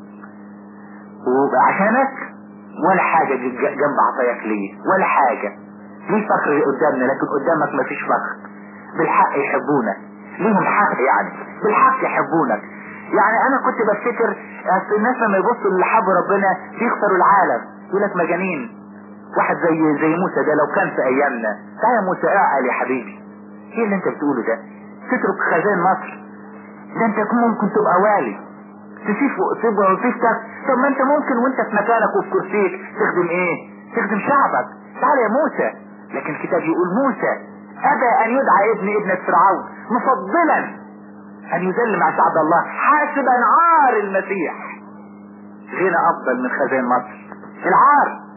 وعشانك ولا حاجة جنب عطاياك ليه ولا حاجة ليه فخر قدامنا لكن قدامك مفيش فخر بالحق يحبونك ليهم حق يعني بالحق يحبونك يعني انا كنت بفتكر الناس لما يبصوا اللي حب ربنا يخسروا العالم يقول لك مجانين واحد زي زي موسى ده لو كان في ايامنا تعالى يا موسى اعقل يا حبيبي ايه اللي انت بتقوله ده تترك خزان مصر ده انت ممكن تبقى والي تسيب تبقى وظيفتك طب ما انت ممكن وانت في مكانك وفي كرسيك تخدم ايه تخدم شعبك تعالى يا موسى لكن الكتاب يقول موسى ابى ان يدعى ابن ابنة فرعون مفضلا ان يذل مع شعب الله حاسبا عار المسيح غنى افضل من خزان مصر العار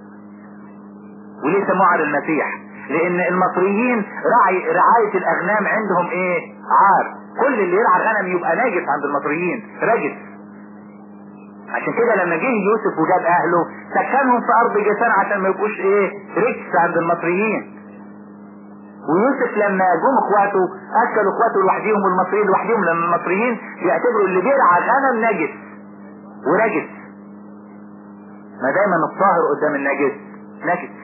وليه سموه عار المسيح لان المصريين رعي رعاية الاغنام عندهم ايه عار كل اللي يرعى غنم يبقى ناجس عند المصريين رجس عشان كده لما جه يوسف وجاب اهله سكنهم في ارض جسان عشان ما يبقوش ايه رجس عند المصريين ويوسف لما جم اخواته اكلوا اخواته لوحديهم والمصريين لوحديهم لان المصريين بيعتبروا اللي بيرعى غنم نجس ورجس ما دايما الطاهر قدام النجس نجس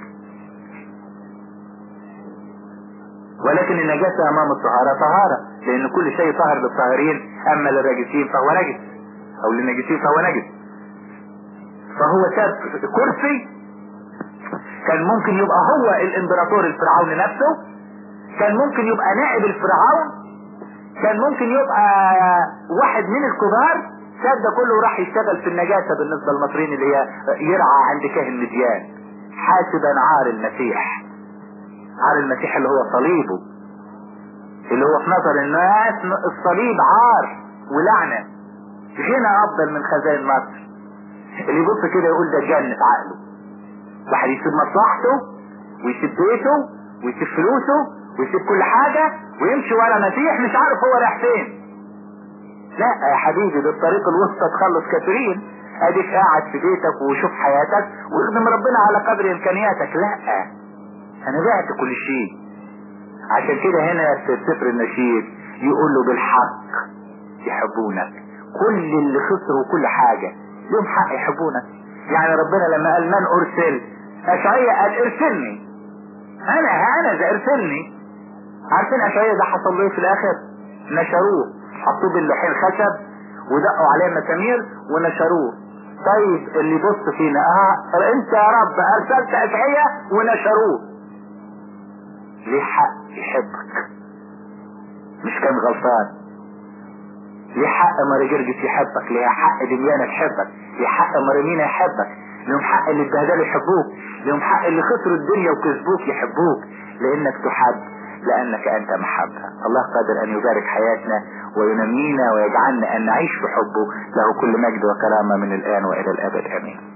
ولكن النجاسة امام الطهارة طهارة لان كل شيء طاهر للطاهرين اما للراجسين فهو نجس او للنجسين فهو نجس فهو ساب كرسي كان ممكن يبقى هو الامبراطور الفرعون نفسه كان ممكن يبقى نائب الفرعون كان ممكن يبقى واحد من الكبار ساب ده كله وراح يشتغل في النجاسة بالنسبة للمصريين اللي هي يرعى عند كاهن مديان حاسبا عار المسيح عار المسيح اللي هو صليبه اللي هو في نظر الناس الصليب عار ولعنة غنى افضل من خزائن مصر اللي يبص كده يقول ده جنة عقله واحد يسيب مصلحته ويسيب بيته ويسيب فلوسه ويسيب كل حاجة ويمشي ورا مسيح مش عارف هو رايح فين لا يا حبيبي ده الطريق الوسطى تخلص كثيرين اديك قاعد في بيتك وشوف حياتك واخدم ربنا على قدر امكانياتك لا انا بعت كل شيء عشان كده هنا في سفر النشيد يقول له بالحق يحبونك كل اللي خسروا كل حاجة لهم حق يحبونك يعني ربنا لما قال من ارسل اشعية قال ارسلني انا انا ذا ارسلني عارفين اشعية ده حصل له في الاخر نشروه حطوه باللحين خشب ودقوا عليه مسامير ونشروه طيب اللي بص فينا اه انت يا رب ارسلت اشعية ونشروه ليه حق يحبك مش كان غلطان ليه حق مارجرجس يحبك ليه حق دميانة تحبك ليه حق مريمينا يحبك لهم حق اللي اتبهدلوا يحبوك لهم حق اللي خسروا الدنيا وكسبوك يحبوك لانك تحب لانك انت محبة الله قادر ان يبارك حياتنا وينمينا ويجعلنا ان نعيش بحبه له كل مجد وكرامة من الان والى الابد امين